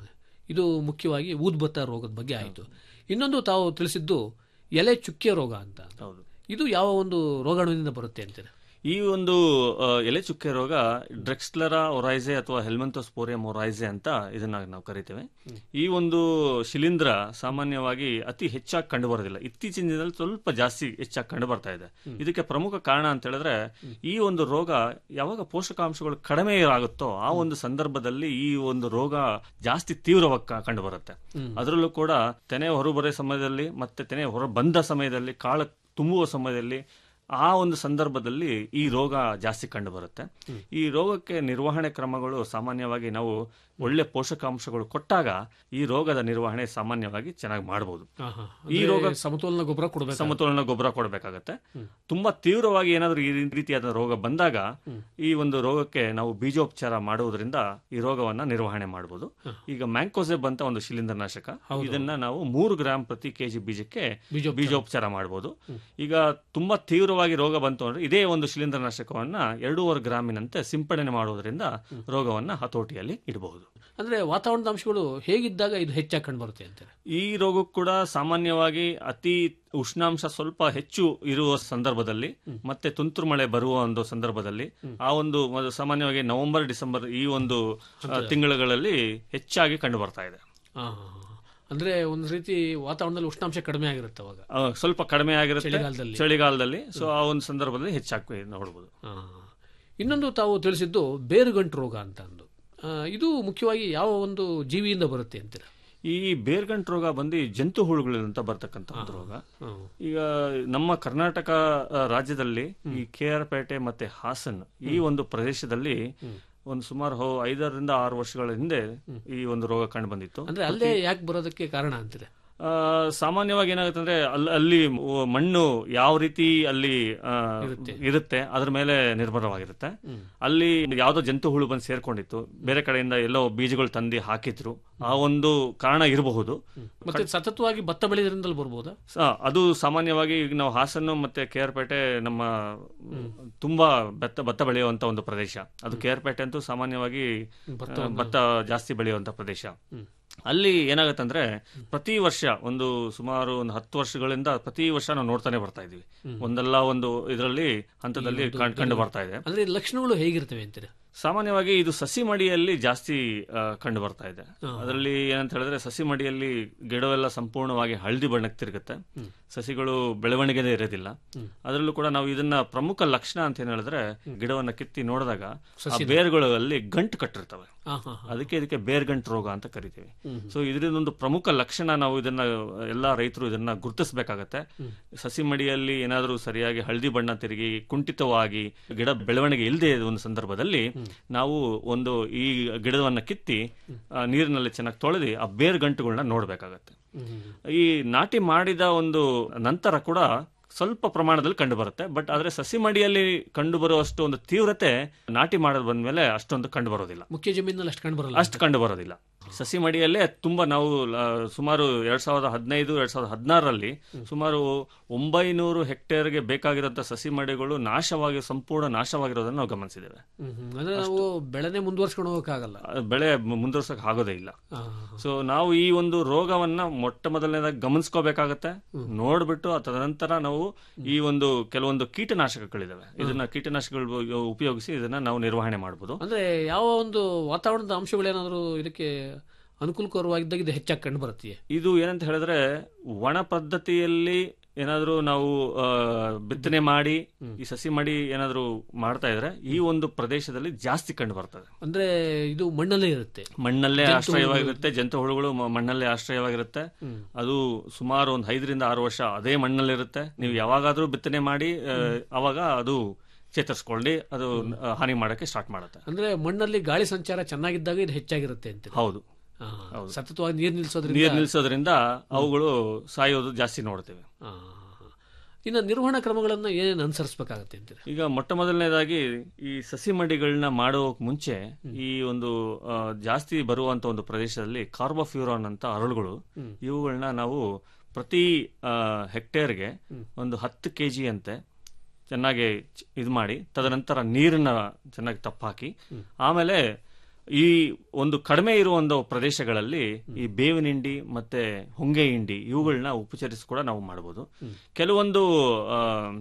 ಇದು ಮುಖ್ಯವಾಗಿ ಊದ್ಬತ್ತ ರೋಗದ ಬಗ್ಗೆ ಆಯಿತು ಇನ್ನೊಂದು ತಾವು ತಿಳಿಸಿದ್ದು ಎಲೆ ಚುಕ್ಕೆ ರೋಗ ಅಂತ ಹೌದು ಇದು ಯಾವ ಒಂದು ರೋಗಾಣುವಿನಿಂದ ಬರುತ್ತೆ ಅಂತೀರ ಈ ಒಂದು ಆ, ಎಲೆ ಚುಕ್ಕೆ ರೋಗ ಡ್ರೆಕ್ಸ್ಲರಾ ಒರೈಸೆ ಅಥವಾ ಹೆಲ್ಮೆಂಥೋಸ್ಪೋರಿಯಂ ಒರೈಸೆ ಅಂತ ಇದನ್ನ ನಾವು ಕರಿತೇವೆ ಈ ಒಂದು ಶಿಲೀಂಧ್ರ ಸಾಮಾನ್ಯವಾಗಿ ಅತಿ ಹೆಚ್ಚಾಗಿ ಕಂಡು ಬರೋದಿಲ್ಲ ಇತ್ತೀಚಿನ ದಿನದಲ್ಲಿ ಸ್ವಲ್ಪ ಜಾಸ್ತಿ ಹೆಚ್ಚಾಗಿ ಕಂಡು ಬರ್ತಾ ಇದೆ ಇದಕ್ಕೆ ಪ್ರಮುಖ ಕಾರಣ ಅಂತ ಹೇಳಿದ್ರೆ ಈ ಒಂದು ರೋಗ ಯಾವಾಗ ಪೋಷಕಾಂಶಗಳು ಕಡಿಮೆ ಆಗುತ್ತೋ ಆ ಒಂದು ಸಂದರ್ಭದಲ್ಲಿ ಈ ಒಂದು ರೋಗ ಜಾಸ್ತಿ ತೀವ್ರವಾಗಿ ಕ- ಕಂಡು ಬರುತ್ತೆ ಅದರಲ್ಲೂ ಕೂಡ ತೆನೆ ಹೊರಬರೋ ಸಮಯದಲ್ಲಿ ಮತ್ತೆ ತೆನೆ ಹೊರ ಬಂದ ಸಮಯದಲ್ಲಿ ಕಾಳು ತುಂಬುವ ಸಮಯದಲ್ಲಿ ಆ ಒಂದು ಸಂದರ್ಭದಲ್ಲಿ ಈ ರೋಗ ಜಾಸ್ತಿ ಕಂಡು ಬರುತ್ತೆ ಈ ರೋಗಕ್ಕೆ ನಿರ್ವಹಣೆ ಕ್ರಮಗಳು ಸಾಮಾನ್ಯವಾಗಿ ನಾವು ಒಳ್ಳೆ ಪೋಷಕಾಂಶಗಳು ಕೊಟ್ಟಾಗ ಈ ರೋಗದ ನಿರ್ವಹಣೆ ಸಾಮಾನ್ಯವಾಗಿ ಚೆನ್ನಾಗಿ ಮಾಡಬಹುದು ಈ ಈ ರೋಗ ರೋಗ ಸಮತೋಲನ ಗೊಬ್ಬರ ಕೊಡಬೇಕು ಸಮತೋಲನ ಗೊಬ್ಬರ ಕೊಡಬೇಕಾಗತ್ತೆ ತುಂಬಾ ತೀವ್ರವಾಗಿ ಏನಾದರೂ ಈ ರೀತಿಯಾದ ರೋಗ ಬಂದಾಗ ಈ ಒಂದು ರೋಗಕ್ಕೆ ನಾವು ಬೀಜೋಪಚಾರ ಮಾಡುವುದರಿಂದ ಈ ರೋಗವನ್ನ ನಿರ್ವಹಣೆ ಮಾಡಬಹುದು ಈಗ ಮ್ಯಾಂಕೋಸೆಬ್ ಅಂತ ಒಂದು ಶಿಲೀಂಧ್ರನಾಶಕ ಇದನ್ನ ನಾವು ಮೂರು ಗ್ರಾಂ ಪ್ರತಿ ಕೆಜಿ ಬೀಜಕ್ಕೆ ಬೀಜೋಪಚಾರ. ಬೀಜೋಪಚಾರ ಮಾಡಬಹುದು ಈಗ ತುಂಬಾ ತೀವ್ರವಾಗಿ ರೋಗ ಬಂತು ಅಂದ್ರೆ ಇದೇ ಒಂದು ಶಿಲೀಂಧ್ರನಾಶಕವನ್ನ ಎರಡೂವರೆ ಗ್ರಾಮಿನಂತೆ ಸಿಂಪಡಣೆ ಮಾಡುವುದರಿಂದ ರೋಗವನ್ನ ಹತೋಟಿಯಲ್ಲಿ ಇಡಬಹುದು ಅಂದ್ರೆ ವಾತಾವರಣದ ಅಂಶಗಳು ಹೇಗಿದ್ದಾಗ ಇದು ಹೆಚ್ಚಾಗಿ ಕಂಡು ಬರುತ್ತೆ ಅಂತಾರೆ ಈ ರೋಗಕ್ಕೂ ಕೂಡ ಸಾಮಾನ್ಯವಾಗಿ ಅತಿ ಉಷ್ಣಾಂಶ ಸ್ವಲ್ಪ ಹೆಚ್ಚು ಇರುವ ಸಂದರ್ಭದಲ್ಲಿ ಮತ್ತೆ ತುಂತುರು ಮಳೆ ಬರುವ ಒಂದು ಸಂದರ್ಭದಲ್ಲಿ ಆ ಒಂದು ಮೊದ- ಸಾಮಾನ್ಯವಾಗಿ ನವೆಂಬರ್ ಡಿಸೆಂಬರ್ ಈ ಒಂದು ಆ, ತಿಂಗಳುಗಳಲ್ಲಿ ಹೆಚ್ಚಾಗಿ ಕಂಡು ಬರ್ತಾ ಇದೆ ಆ, ಅಂದ್ರೆ ಒಂದ್ ರೀತಿ ವಾತಾವರಣದಲ್ಲಿ ಉಷ್ಣಾಂಶ ಕಡಿಮೆ ಆಗಿರುತ್ತೆ ಅವಾಗ ಆ, ಸ್ವಲ್ಪ ಕಡಿಮೆ ಆಗಿರುತ್ತೆ ಚಳಿಗಾಲದಲ್ಲಿ. ಚಳಿಗಾಲದಲ್ಲಿ ಸೊ ಆ ಒಂದು ಸಂದರ್ಭದಲ್ಲಿ ಹೆಚ್ಚಾಗಿ ನೋಡಬಹುದು ಆ. ಇನ್ನೊಂದು ತಾವು ತಿಳಿಸಿದ್ದು ಬೇರುಗಂಟು ರೋಗ ಅಂತ ಅಂದು ಆ, ಇದು ಮುಖ್ಯವಾಗಿ ಯಾವ ಒಂದು ಜೀವಿಯಿಂದ ಬರುತ್ತೆ ಅಂತೀರ ಈ ಬೇರ್ಗಂಟು ರೋಗ ಬಂದು ಜಂತು ಹುಳುಗಳಿಂದ ಬರ್ತಕ್ಕಂಥ ಒಂದು ರೋಗ ಹ್ಮ್. ಈಗ ನಮ್ಮ ಕರ್ನಾಟಕ ಆ, ರಾಜ್ಯದಲ್ಲಿ ಈ ಕೆ ಆರ್ ಪೇಟೆ ಮತ್ತೆ ಹಾಸನ್ ಈ ಒಂದು ಪ್ರದೇಶದಲ್ಲಿ ಒಂದು ಸುಮಾರು ಹೋ- ಐದರಿಂದ ಆರು ವರ್ಷಗಳ ಹಿಂದೆ ಈ ಒಂದು ರೋಗ ಕಂಡು ಬಂದಿತ್ತು ಅಂದ್ರೆ ಅಲ್ಲೇ ಯಾಕೆ ಬರೋದಕ್ಕೆ ಕಾರಣ ಅಂತೀರ ಆ, ಸಾಮಾನ್ಯವಾಗಿ ಏನಾಗುತ್ತೆ ಅಂದ್ರೆ ಅಲ್ಲಿ ಅಲ್ಲಿ ಮಣ್ಣು ಯಾವ ರೀತಿ ಅಲ್ಲಿ ಆ, ಇರುತ್ತೆ ಅದ್ರ ಮೇಲೆ ನಿರ್ಭರವಾಗಿರುತ್ತೆ ಅಲ್ಲಿ ಯಾವ್ದೋ ಜಂತು ಹುಳು ಬಂದು ಸೇರ್ಕೊಂಡಿತ್ತು ಬೇರೆ ಕಡೆಯಿಂದ ಎಲ್ಲೋ ಬೀಜಗಳು ತಂದು ಹಾಕಿದ್ರು ಆ ಒಂದು ಕಾರಣ ಇರಬಹುದು ಮತ್ತೆ ಸತತವಾಗಿ ಭತ್ತ ಬೆಳೆದ್ರಿಂದಲೂ ಬರ್ಬೋದಾ ಸ- ಅದು ಸಾಮಾನ್ಯವಾಗಿ ಈಗ ನಾವು ಹಾಸನ್ನು ಮತ್ತೆ ಕೆ ಆರ್ ಪೇಟೆ ನಮ್ಮ ತುಂಬಾ ಭತ್ತ ಭತ್ತ ಬೆಳೆಯುವಂತ ಒಂದು ಪ್ರದೇಶ ಅದು ಕೆ ಆರ್ ಪೇಟೆ ಅಂತೂ ಸಾಮಾನ್ಯವಾಗಿ ಆ, ಭತ್ತ ಜಾಸ್ತಿ ಬೆಳೆಯುವಂತ ಪ್ರದೇಶ ಅಲ್ಲಿ ಏನಾಗುತ್ತೆ ಅಂದ್ರೆ ಪ್ರತಿ ವರ್ಷ ಒಂದು ಸುಮಾರು ಒಂದು ಹತ್ತು ವರ್ಷಗಳಿಂದ ಪ್ರತಿ ವರ್ಷ ನಾವು ನೋಡ್ತಾನೆ ಬರ್ತಾ ಇದೀವಿ ಒಂದಲ್ಲ ಒಂದು ಇದರಲ್ಲಿ ಹಂತದಲ್ಲಿ ಕಾಣ್- ಕಂಡು ಬರ್ತಾ ಇದೆ ಅಂದ್ರೆ ಈ ಲಕ್ಷಣಗಳು ಹೇಗಿರ್ತವೆ ಅಂತೀರ ಸಾಮಾನ್ಯವಾಗಿ ಇದು ಸಸಿ ಮಡಿಯಲ್ಲಿ ಜಾಸ್ತಿ ಆ, ಕಂಡು ಬರ್ತಾ ಇದೆ ಅದರಲ್ಲಿ ಏನಂತ ಹೇಳಿದ್ರೆ ಸಸಿ ಮಡಿಯಲ್ಲಿ ಗಿಡವೆಲ್ಲ ಸಂಪೂರ್ಣವಾಗಿ ಹಳದಿ ಬಣ್ಣಕ್ಕೆ ತಿರುಗುತ್ತೆ ಸಸಿಗಳು ಬೆಳವಣಿಗೆನೇ ಇರೋದಿಲ್ಲ ಅದರಲ್ಲೂ ಕೂಡ ನಾವು ಇದನ್ನ ಪ್ರಮುಖ ಲಕ್ಷಣ ಅಂತ ಏನ್ ಹೇಳಿದ್ರೆ ಗಿಡವನ್ನ ಕಿತ್ತಿ ನೋಡಿದಾಗ ಆ ಬೇರುಗಳು ಅಲ್ಲಿ ಗಂಟು ಕಟ್ಟಿರ್ತವೆ ಹಾ ಹಾ ಅದಕ್ಕೆ ಇದಕ್ಕೆ ಬೇರ್ಗಂಟು ರೋಗ ಅಂತ ಕರಿತೀವಿ ಸೊ ಇದರಿಂದ ಒಂದು ಪ್ರಮುಖ ಲಕ್ಷಣ ನಾವು ಇದನ್ನ ಎಲ್ಲಾ ರೈತರು ಇದನ್ನ ಗುರುತಿಸಬೇಕಾಗತ್ತೆ ಸಸಿ ಮಡಿಯಲ್ಲಿ ಏನಾದರೂ ಸರಿಯಾಗಿ ಹಳದಿ ಬಣ್ಣ ತಿರುಗಿ ಕುಂಠಿತವಾಗಿ ಗಿಡ ಬೆಳವಣಿಗೆ ಇಲ್ಲದೆ ಒಂದು ಸಂದರ್ಭದಲ್ಲಿ ನಾವು ಒಂದು ಈ ಗಿಡವನ್ನ ಕಿತ್ತಿ ಆ, ನೀರಿನಲ್ಲಿ ಚೆನ್ನಾಗಿ ತೊಳೆದು ಆ ಬೇರ್ ಗಂಟುಗಳನ್ನ ನೋಡ್ಬೇಕಾಗತ್ತೆ ಈ ನಾಟಿ ಮಾಡಿದ ಒಂದು ನಂತರ ಕೂಡ ಸ್ವಲ್ಪ ಪ್ರಮಾಣದಲ್ಲಿ ಕಂಡು ಬರುತ್ತೆ ಬಟ್ ಆದ್ರೆ ಸಸಿ ಮಡಿಯಲ್ಲಿ ಕಂಡು ಬರುವಷ್ಟು ಒಂದು ತೀವ್ರತೆ ನಾಟಿ ಮಾಡೋದು ಬಂದ್ಮೇಲೆ ಅಷ್ಟೊಂದು ಕಂಡು ಬರೋದಿಲ್ಲ ಮುಖ್ಯ ಜಮೀನಲ್ಲಿ ಅಷ್ಟು ಕಂಡು ಬರಲ್ಲ ಅಷ್ಟು ಕಂಡು ಬರೋದಿಲ್ಲ ಸಸಿ ಮಡಿಯಲ್ಲೇ ತುಂಬಾ ನಾವು ಆ, ಸುಮಾರು ಎರಡ್ ಸಾವಿರದ ಹದಿನೈದು ಎರಡ್ ಸಾವಿರದ ಹದಿನಾರರಲ್ಲಿ ಸುಮಾರು ಒಂಬೈನೂರು ಹೆಕ್ಟೇರ್ಗೆ ಬೇಕಾಗಿರುವಂತಹ ಸಸಿ ಮಡಿಗಳು ನಾಶವಾಗಿ ಸಂಪೂರ್ಣ ನಾಶವಾಗಿರೋದನ್ನ ನಾವು ಗಮನಿಸಿದ್ದೇವೆ ಹ್ಮ್, ಹ್ಮ್. ಅಂದ್ರೆ ನಾವು ಬೆಳೆನೆ ಮುಂದುವರ್ಸ್ಕೊಂಡು ಹೋಗಕ್ಕಾಗಲ್ಲ ಅದು ಬೆಳೆ ಮುಂದುವರ್ಸಕ್ ಆಗೋದೇ ಇಲ್ಲ ಆ, ಸೊ ನಾವು ಈ ಒಂದು ರೋಗವನ್ನ ಮೊಟ್ಟ ಮೊದಲನೇದಾಗಿ ಗಮನಿಸ್ಕೋಬೇಕಾಗತ್ತೆ ನೋಡ್ಬಿಟ್ಟು ಆ ತದನಂತರ ನಾವು ಈ ಒಂದು ಕೆಲವೊಂದು ಕೀಟನಾಶಕಗಳಿದಾವೆ ಇದನ್ನ ಕೀಟನಾಶಕಗಳು ಉಪಯೋಗಿಸಿ ಇದನ್ನ ನಾವು ನಿರ್ವಹಣೆ ಮಾಡಬಹುದು ಅಂದ್ರೆ ಯಾವ ಒಂದು ವಾತಾವರಣದ ಅಂಶಗಳೇನಾದರೂ ಇದಕ್ಕೆ ಅನುಕೂಲಕರವಾಗಿದ್ದಾಗ ಇದು ಹೆಚ್ಚಾಗಿ ಕಂಡು ಬರುತ್ತೆ ಇದು ಏನಂತ ಹೇಳಿದ್ರೆ ಒಣ ಪದ್ಧತಿಯಲ್ಲಿ ಏನಾದ್ರೂ ನಾವು ಆ, ಬಿತ್ತನೆ ಮಾಡಿ ಈ ಸಸಿ ಮಾಡಿ ಏನಾದ್ರೂ ಮಾಡ್ತಾ ಇದ್ರೆ ಈ ಒಂದು ಪ್ರದೇಶದಲ್ಲಿ ಜಾಸ್ತಿ ಕಂಡು ಬರ್ತದೆ ಅಂದ್ರೆ ಇದು ಮಣ್ಣಲ್ಲೇ ಇರುತ್ತೆ ಮಣ್ಣಲ್ಲೇ ಜಂತು ಆಶ್ರಯವಾಗಿರುತ್ತೆ ಜಂತು ಹುಳುಗಳು ಮ- ಮಣ್ಣಲ್ಲೇ ಆಶ್ರಯವಾಗಿರುತ್ತೆ ಅದು ಸುಮಾರು ಒಂದು ಐದರಿಂದ ಆರು ವರ್ಷ ಅದೇ ಮಣ್ಣಲ್ಲಿರುತ್ತೆ ನೀವು ಯಾವಾಗಾದ್ರೂ ಬಿತ್ತನೆ ಮಾಡಿ ಆ, ಅವಾಗ ಅದು ಚೇತರಿಸ್ಕೊಳ್ಳಿ ಅದು ಆ, ಹಾನಿ ಮಾಡಕ್ಕೆ ಸ್ಟಾರ್ಟ್ ಮಾಡುತ್ತೆ ಅಂದ್ರೆ ಮಣ್ಣಲ್ಲಿ ಗಾಳಿ ಸಂಚಾರ ಚೆನ್ನಾಗಿದ್ದಾಗ ಇದು ಹೆಚ್ಚಾಗಿರುತ್ತೆ ಅಂತ ಹೌದು ಸತತವಾಗಿ ನೀರು ನಿಲ್ಸೋದ್ರಿಂದ ನೀರು ನಿಲ್ಸೋದ್ರಿಂದ ಅವುಗಳು ಸಾಯೋದು ಜಾಸ್ತಿ ನೋಡ್ತೇವೆ ಆ, ಇನ್ನು ನಿರ್ವಹಣಾ ಕ್ರಮಗಳನ್ನ ಏನೇನು ಅನುಸರಿಸಬೇಕಾಗತ್ತೆ ಅಂತೀರ ಈಗ ಮೊಟ್ಟ ಮೊದಲನೇದಾಗಿ ಈ ಸಸಿ ಮಡಿಗಳನ್ನ ಮಾಡೋಕ್ ಮುಂಚೆ ಈ ಒಂದು ಆ, ಜಾಸ್ತಿ ಬರುವಂತ ಒಂದು ಪ್ರದೇಶದಲ್ಲಿ ಕಾರ್ಬೋಫ್ಯೂರಾನ್ ಅಂತ ಅರಳುಗಳು ಇವುಗಳನ್ನ ನಾವು ಪ್ರತಿ ಆ, ಹೆಕ್ಟೇರ್ಗೆ ಒಂದು ಹತ್ತು ಕೆ ಜಿ ಅಂತೆ ಚೆನ್ನಾಗಿ ಚ್- ಇದು ಮಾಡಿ ತದನಂತರ ನೀರನ್ನ ಚೆನ್ನಾಗಿ ತಪ್ಪಾಕಿ ಆಮೇಲೆ ಈ ಒಂದು ಕಡಿಮೆ ಇರುವ ಒಂದು ಪ್ರದೇಶಗಳಲ್ಲಿ ಈ ಬೇವಿನ ಹಿಂಡಿ ಮತ್ತೆ ಹೊಂಗೆ ಹಿಂಡಿ ಇವುಗಳನ್ನ ಉಪಚರಿಸಿ ಕೂಡ ನಾವು ಮಾಡಬಹುದು ಕೆಲವೊಂದು ಆ,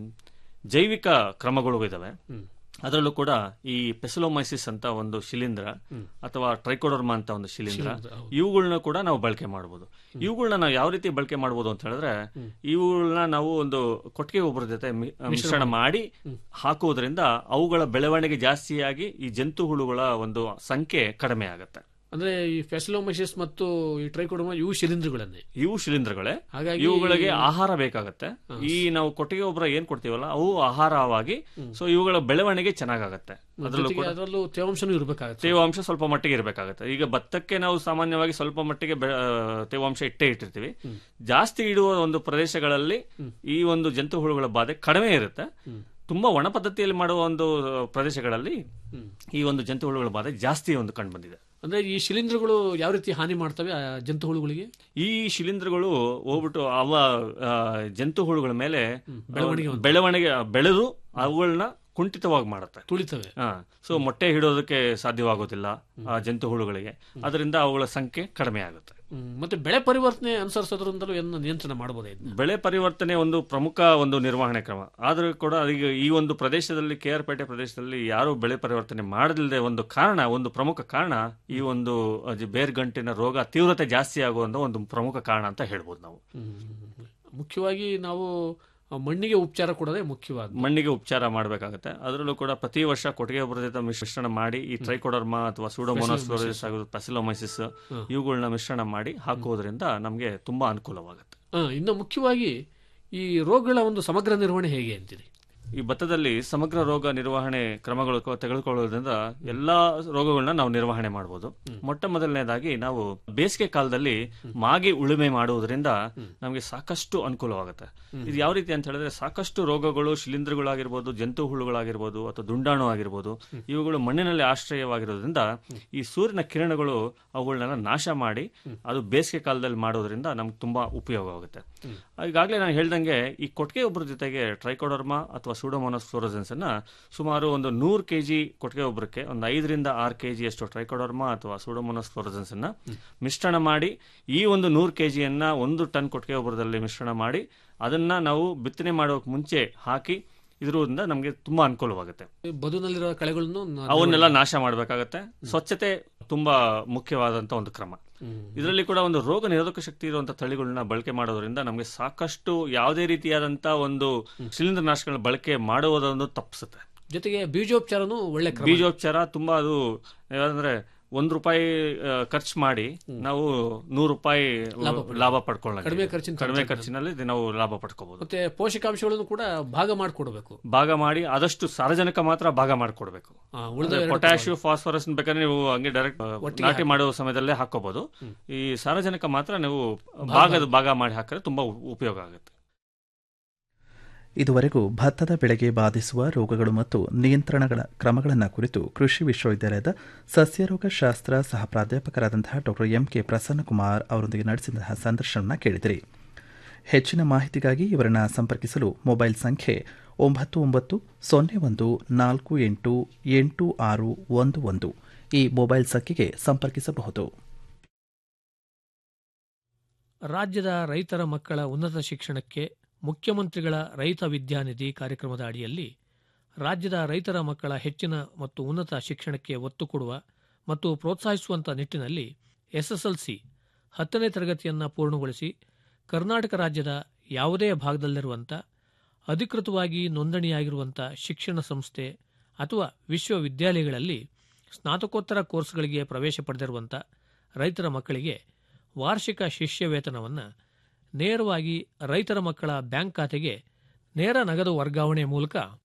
ಜೈವಿಕ ಕ್ರಮಗಳು ಇದಾವೆ ಅದರಲ್ಲೂ ಕೂಡ ಈ ಪೆಸಲೋಮೈಸಿಸ್ ಅಂತ ಒಂದು ಶಿಲೀಂಧ್ರ ಅಥವಾ ಟ್ರೈಕೋಡರ್ಮಾ ಅಂತ ಒಂದು ಶಿಲೀಂಧ್ರ ಇವುಗಳನ್ನ ಕೂಡ ನಾವು ಬಳಕೆ ಮಾಡಬಹುದು ಇವುಗಳನ್ನ ನಾವು ಯಾವ ರೀತಿ ಬಳಕೆ ಮಾಡಬಹುದು ಅಂತ ಹೇಳಿದ್ರೆ ಇವುಗಳನ್ನ ನಾವು ಒಂದು ಕೊಟ್ಟಿಗೆ ಗೊಬ್ಬರದ ಜೊತೆ ಮಿ- ಮಿಶ್ರಣ ಮಾಡಿ ಹಾಕುವುದರಿಂದ ಅವುಗಳ ಬೆಳವಣಿಗೆ ಜಾಸ್ತಿಯಾಗಿ ಈ ಜಂತು ಹುಳುಗಳ ಒಂದು ಸಂಖ್ಯೆ ಕಡಿಮೆ ಆಗುತ್ತೆ ಅಂದ್ರೆ ಈ ಫೆಸಲೋಮೈಸಿಸ್ ಮತ್ತು ಈ ಟ್ರೈಕೋಡರ್ಮಾ ಇವು ಶಿಲೀಂಧ್ರಗಳನ್ನೇ ಇವು ಶಿಲೀಂಧ್ರಗಳೇ ಹಾಗಾಗಿ ಇವುಗಳಿಗೆ ಆಹಾರ ಬೇಕಾಗತ್ತೆ ಈ ನಾವು ಕೊಟ್ಟಿಗೆ ಗೊಬ್ಬರ ಏನ್ ಕೊಡ್ತೀವಲ್ಲ ಅವು ಆಹಾರವಾಗಿ ಸೊ ಇವುಗಳ ಬೆಳವಣಿಗೆ ಚೆನ್ನಾಗಾಗತ್ತೆ ಅದರಲ್ಲೂ ಜೊತೆಗೆ ಕೂಡ ಅದರಲ್ಲೂ ತೇವಾಂಶನೂ ಇರಬೇಕಾಗತ್ತೆ ತೇವಾಂಶ ಸ್ವಲ್ಪ ಮಟ್ಟಿಗೆ ಇರಬೇಕಾಗುತ್ತೆ ಈಗ ಭತ್ತಕ್ಕೆ ನಾವು ಸಾಮಾನ್ಯವಾಗಿ ಸ್ವಲ್ಪ ಮಟ್ಟಿಗೆ ಬೆ- ಆ, ತೇವಾಂಶ ಇಟ್ಟೇ ಇಟ್ಟಿರ್ತೀವಿ ಜಾಸ್ತಿ ಇಡುವ ಒಂದು ಪ್ರದೇಶಗಳಲ್ಲಿ ಈ ಒಂದು ಜಂತು ಹುಳುಗಳ ಬಾಧೆ ಕಡಿಮೆ ಇರುತ್ತೆ ತುಂಬಾ ಒಣ ಪದ್ಧತಿಯಲ್ಲಿ ಮಾಡುವ ಒಂದು ಪ್ರದೇಶಗಳಲ್ಲಿ ಈ ಒಂದು ಜಂತು ಹುಳುಗಳ ಬಾಧೆ ಜಾಸ್ತಿ ಒಂದು ಕಂಡು ಬಂದಿದೆ ಅಂದ್ರೆ ಈ ಶಿಲೀಂಧ್ರಗಳು ಯಾವ ರೀತಿ ಹಾನಿ ಮಾಡ್ತವೆ ಆ ಜಂತು ಹುಳುಗಳಿಗೆ ಈ ಶಿಲೀಂಧ್ರಗಳು ಹೋಗ್ಬಿಟ್ಟು ಅವ ಆ, ಜಂತು ಹುಳುಗಳ ಮೇಲೆ ಬೆಳವಣಿಗೆ ಬೆಳವಣಿಗೆ ಬೆಳೆದು ಅವುಗಳನ್ನ ಕುಂಠಿತವಾಗಿ ಮಾಡುತ್ತೆ ತುಳಿತವೆ ಸೊ ಮೊಟ್ಟೆ ಹಿಡೋದಕ್ಕೆ ಸಾಧ್ಯವಾಗೋದಿಲ್ಲ ಆ ಜಂತು ಹುಳುಗಳಿಗೆ ಅದರಿಂದ ಅವುಗಳ ಸಂಖ್ಯೆ ಕಡಿಮೆ ಆಗುತ್ತೆ ಹ್ಮ್. ಮತ್ತೆ ಬೆಳೆ ಪರಿವರ್ತನೆ ಅನುಸರಿಸೋದ್ರಿಂದಲೂ ಏನು ನಿಯಂತ್ರಣ ಮಾಡಬಹುದೇ ಇದನ್ನ ಬೆಳೆ ಪರಿವರ್ತನೆ ಒಂದು ಪ್ರಮುಖ ಒಂದು ನಿರ್ವಹಣೆ ಕ್ರಮ ಆದರೂ ಕೂಡ ಈಗ ಈ ಒಂದು ಪ್ರದೇಶದಲ್ಲಿ ಕೆ ಆರ್ ಪೇಟೆ ಪ್ರದೇಶದಲ್ಲಿ ಯಾರು ಬೆಳೆ ಪರಿವರ್ತನೆ ಮಾಡದಿಲ್ಲದೆ ಒಂದು ಕಾರಣ ಒಂದು ಪ್ರಮುಖ ಕಾರಣ ಈ ಒಂದು ಅಜ್- ಬೇರ್ಗಂಟಿನ ರೋಗ ತೀವ್ರತೆ ಜಾಸ್ತಿ ಆಗುವಂತ ಒಂದು ಪ್ರಮುಖ ಕಾರಣ ಅಂತ ಹೇಳ್ಬೋದು ನಾವು ಮುಖ್ಯವಾಗಿ ನಾವು ಆ ಮಣ್ಣಿಗೆ ಉಪಚಾರ ಕೊಡೋದೇ ಮುಖ್ಯವಾದ ಮಣ್ಣಿಗೆ ಉಪಚಾರ ಮಾಡಬೇಕಾಗುತ್ತೆ ಅದರಲ್ಲೂ ಕೂಡ ಪ್ರತಿ ವರ್ಷ ಕೊಟ್ಟಿಗೆ ಗೊಬ್ಬರದ ಜೊತೆ ಮಿಶ್ರಣ ಮಾಡಿ ಈ ಟ್ರೈಕೋಡರ್ಮಾ ಅಥವಾ ಸೂಡೋಮೋನಾಸ್ಲೋರಿಸ್ ಆಗೋದು ಪೆಸಿಲೋಮೈಸಿಸ್ ಇವುಗಳನ್ನ ಮಿಶ್ರಣ ಮಾಡಿ ಹಾಕುವುದರಿಂದ ನಮಗೆ ತುಂಬಾ ಅನುಕೂಲವಾಗುತ್ತೆ ಆ, ಇನ್ನು ಮುಖ್ಯವಾಗಿ ಈ ರೋಗಗಳ ಒಂದು ಸಮಗ್ರ ನಿರ್ವಹಣೆ ಹೇಗೆ ಅಂತೀರಿ ಈ ಭತ್ತದಲ್ಲಿ ಸಮಗ್ರ ರೋಗ ನಿರ್ವಹಣೆ ಕ್ರಮಗಳು ಕ- ತೆಗೆದುಕೊಳ್ಳೋದ್ರಿಂದ ಎಲ್ಲಾ ರೋಗಗಳನ್ನ ನಾವು ನಿರ್ವಹಣೆ ಮಾಡಬಹುದು ಮೊಟ್ಟ ಮೊದಲನೇದಾಗಿ ನಾವು ಬೇಸಿಗೆ ಕಾಲದಲ್ಲಿ ಮಾಗಿ ಉಳುಮೆ ಮಾಡುವುದರಿಂದ ನಮಗೆ ಸಾಕಷ್ಟು ಅನುಕೂಲವಾಗುತ್ತೆ ಇದು ಯಾವ ರೀತಿ ಅಂತ ಹೇಳಿದ್ರೆ ಸಾಕಷ್ಟು ರೋಗಗಳು ಶಿಲೀಂಧ್ರಗಳಾಗಿರ್ಬೋದು ಜಂತು ಹುಳುಗಳಾಗಿರ್ಬೋದು ಅಥವಾ ದುಂಡಾಣು ಆಗಿರ್ಬೋದು ಇವುಗಳು ಮಣ್ಣಿನಲ್ಲಿ ಆಶ್ರಯವಾಗಿರೋದ್ರಿಂದ ಈ ಸೂರ್ಯನ ಕಿರಣಗಳು ಅವುಗಳನ್ನೆಲ್ಲ ನಾಶ ಮಾಡಿ ಅದು ಬೇಸಿಗೆ ಕಾಲದಲ್ಲಿ ಮಾಡೋದ್ರಿಂದ ನಮ್ಗೆ ತುಂಬಾ ಉಪಯೋಗವಾಗುತ್ತೆ ಈಗಾಗಲೇ ನಾನು ಹೇಳ್ದಂಗೆ ಈ ಕೊಟ್ಟಿಗೆ ಗೊಬ್ಬರ ಜೊತೆಗೆ ಟ್ರೈಕೋಡರ್ಮಾ ಅಥವಾ ಸೂಡೋಮೋನಸ್ ಫ್ಲೋರೋಸೆನ್ಸ್ ಅನ್ನ ಸುಮಾರು ಒಂದು ನೂರು ಕೆಜಿ ಕೊಟ್ಟಿಗೆ ಗೊಬ್ಬರಕ್ಕೆ ಒಂದು ಐದರಿಂದ ಆರು ಕೆಜಿ ಅಷ್ಟು ಟ್ರೈಕೋಡರ್ಮಾ ಅಥವಾ ಸೂಡೋಮೋನಸ್ ಫ್ಲೋರೋಸೆನ್ಸ್ ಅನ್ನ ಮಿಶ್ರಣ ಮಾಡಿ ಈ ಒಂದು ನೂರು ಕೆಜಿಯನ್ನ ಒಂದು ಟನ್ ಕೊಟ್ಟಿಗೆ ಗೊಬ್ಬರದಲ್ಲಿ ಮಿಶ್ರಣ ಮಾಡಿ ಅದನ್ನ ನಾವು ಬಿತ್ತನೆ ಮಾಡೋಕೆ ಮುಂಚೆ ಹಾಕಿ ಇದರಿಂದ ನಮಗೆ ತುಂಬಾ ಅನುಕೂಲವಾಗುತ್ತೆ ಈ ಬದುನಲ್ಲಿರೋ ಕಳೆಗಳನ್ನು ನ- ಅವನ್ನೆಲ್ಲ ನಾಶ ಮಾಡಬೇಕಾಗತ್ತೆ ಸ್ವಚ್ಛತೆ ತುಂಬಾ ಮುಖ್ಯವಾದಂತ ಒಂದು ಕ್ರಮ ಇದರಲ್ಲಿ ಕೂಡ ಒಂದು ರೋಗ ನಿರೋಧಕ ಶಕ್ತಿ ಇರುವಂತಹ ತಳಿಗಳನ್ನ ಬಳಕೆ ಮಾಡೋದ್ರಿಂದ ನಮಗೆ ಸಾಕಷ್ಟು ಯಾವುದೇ ರೀತಿಯಾದಂತ ಒಂದು ಶಿಲೀಂಧ್ರ ನಾಶಗಳ ಬಳಕೆ ಮಾಡುವುದನ್ನು ತಪ್ಪಿಸುತ್ತೆ ಜೊತೆಗೆ ಬೀಜೋಪಚಾರನೂ ಒಳ್ಳೆ ಕ್ರಮ ಬೀಜೋಪಚಾರ ತುಂಬಾ ಅದು ಯಾಕಂದ್ರೆ ಒಂದ್ ರೂಪಾಯಿ ಖರ್ಚು ಮಾಡಿ ನಾವು ನೂರು ರೂಪಾಯಿ ಲಾಭ ಪಡ್ಕೊಳ್ಳೋದು. ಲಾಭ ಪಡ್ಕೊಳ್ಳೋಣ ಕಡಿಮೆ ಖರ್ಚಿನ ಕಡಿಮೆ ತಂತ್ರಜ್ಞಾನ. ಖರ್ಚಿನಲ್ಲಿ ಇದು ನಾವು ಲಾಭ ಪಡ್ಕೋಬಹುದು ಮತ್ತೆ ಪೋಷಕಾಂಶಗಳನ್ನು ಕೂಡ ಭಾಗ ಮಾಡಿಕೊಡ್ಬೇಕು ಭಾಗ ಮಾಡಿ ಆದಷ್ಟು ಸಾರಜನಕ ಮಾತ್ರ ಭಾಗ ಮಾಡಿಕೊಡ್ಬೇಕು ಆ, ಉಳಿದ ಎರಡು ಪೊಟ್ಯಾಶಿಯಂ ಫಾಸ್ಫರಸ್ ಬೇಕಾದ್ರೆ ನೀವು ಹಂಗೆ ಡೈರೆಕ್ಟ್ ಒಟ್ಟಿಗೆ ನಾಟಿ ಮಾಡುವ ಸಮಯದಲ್ಲೇ ಹಾಕೋಬಹುದು ಈ ಸಾರಜನಕ ಮಾತ್ರ ನೀವು ಭಾಗದ ಭಾಗ ಮಾಡಿ ಹಾಕಿದ್ರೆ ತುಂಬಾ ಉ- ಉಪಯೋಗ ಆಗುತ್ತೆ ಇದುವರೆಗೂ ಭತ್ತದ ಬೆಳೆಗೆ ಬಾಧಿಸುವ ರೋಗಗಳು ಮತ್ತು ನಿಯಂತ್ರಣಗಳ ಕ್ರಮಗಳನ್ನು ಕುರಿತು ಕೃಷಿ ವಿಶ್ವವಿದ್ಯಾಲಯದ ಸಸ್ಯರೋಗ ಶಾಸ್ತ್ರ ಸಹ ಪ್ರಾಧ್ಯಾಪಕರಾದಂತಹ ಡಾ ಎಂಕೆ ಪ್ರಸನ್ನಕುಮಾರ್ ಅವರೊಂದಿಗೆ ನಡೆಸಿದಂತಹ ಸಂದರ್ಶನವನ್ನು ಕೇಳಿದಿರಿ ಹೆಚ್ಚಿನ ಮಾಹಿತಿಗಾಗಿ ಇವರನ್ನು ಸಂಪರ್ಕಿಸಲು ಮೊಬೈಲ್ ಸಂಖ್ಯೆ ಒಂಬತ್ತು ಒಂಬತ್ತು ಸೊನ್ನೆ ಒಂದು ನಾಲ್ಕು ಎಂಟು ಎಂಟು ಆರು ಒಂದು ಒಂದು ಈ ಮೊಬೈಲ್ ಸಂಖ್ಯೆಗೆ ಸಂಪರ್ಕಿಸಬಹುದು ರಾಜ್ಯದ ರೈತರ ಮಕ್ಕಳ ಉನ್ನತ ಶಿಕ್ಷಣಕ್ಕೆ ಮುಖ್ಯಮಂತ್ರಿಗಳ ರೈತ ವಿದ್ಯಾನಿಧಿ ಕಾರ್ಯಕ್ರಮದ ಅಡಿಯಲ್ಲಿ ರಾಜ್ಯದ ರೈತರ ಮಕ್ಕಳ ಹೆಚ್ಚಿನ ಮತ್ತು ಉನ್ನತ ಶಿಕ್ಷಣಕ್ಕೆ ಒತ್ತು ಕೊಡುವ ಮತ್ತು ಪ್ರೋತ್ಸಾಹಿಸುವಂಥ ನಿಟ್ಟಿನಲ್ಲಿ ಎಸ್ಎಸ್ಎಲ್ಸಿ ಹತ್ತನೇ ತರಗತಿಯನ್ನು ಪೂರ್ಣಗೊಳಿಸಿ ಕರ್ನಾಟಕ ರಾಜ್ಯದ ಯಾವುದೇ ಭಾಗದಲ್ಲಿರುವಂಥ ಅಧಿಕೃತವಾಗಿ ನೋಂದಣಿಯಾಗಿರುವಂಥ ಶಿಕ್ಷಣ ಸಂಸ್ಥೆ ಅಥವಾ ವಿಶ್ವವಿದ್ಯಾಲಯಗಳಲ್ಲಿ ಸ್ನಾತಕೋತ್ತರ ಕೋರ್ಸ್ಗಳಿಗೆ ಪ್ರವೇಶ ಪಡೆದಿರುವಂಥ ರೈತರ ಮಕ್ಕಳಿಗೆ ವಾರ್ಷಿಕ ಶಿಷ್ಯ ವೇತನವನ್ನು ನೇರವಾಗಿ ರೈತರ ಮಕ್ಕಳ ಬ್ಯಾಂಕ್ ಖಾತೆಗೆ ನೇರ ನಗದು ವರ್ಗಾವಣೆ ಮೂಲಕ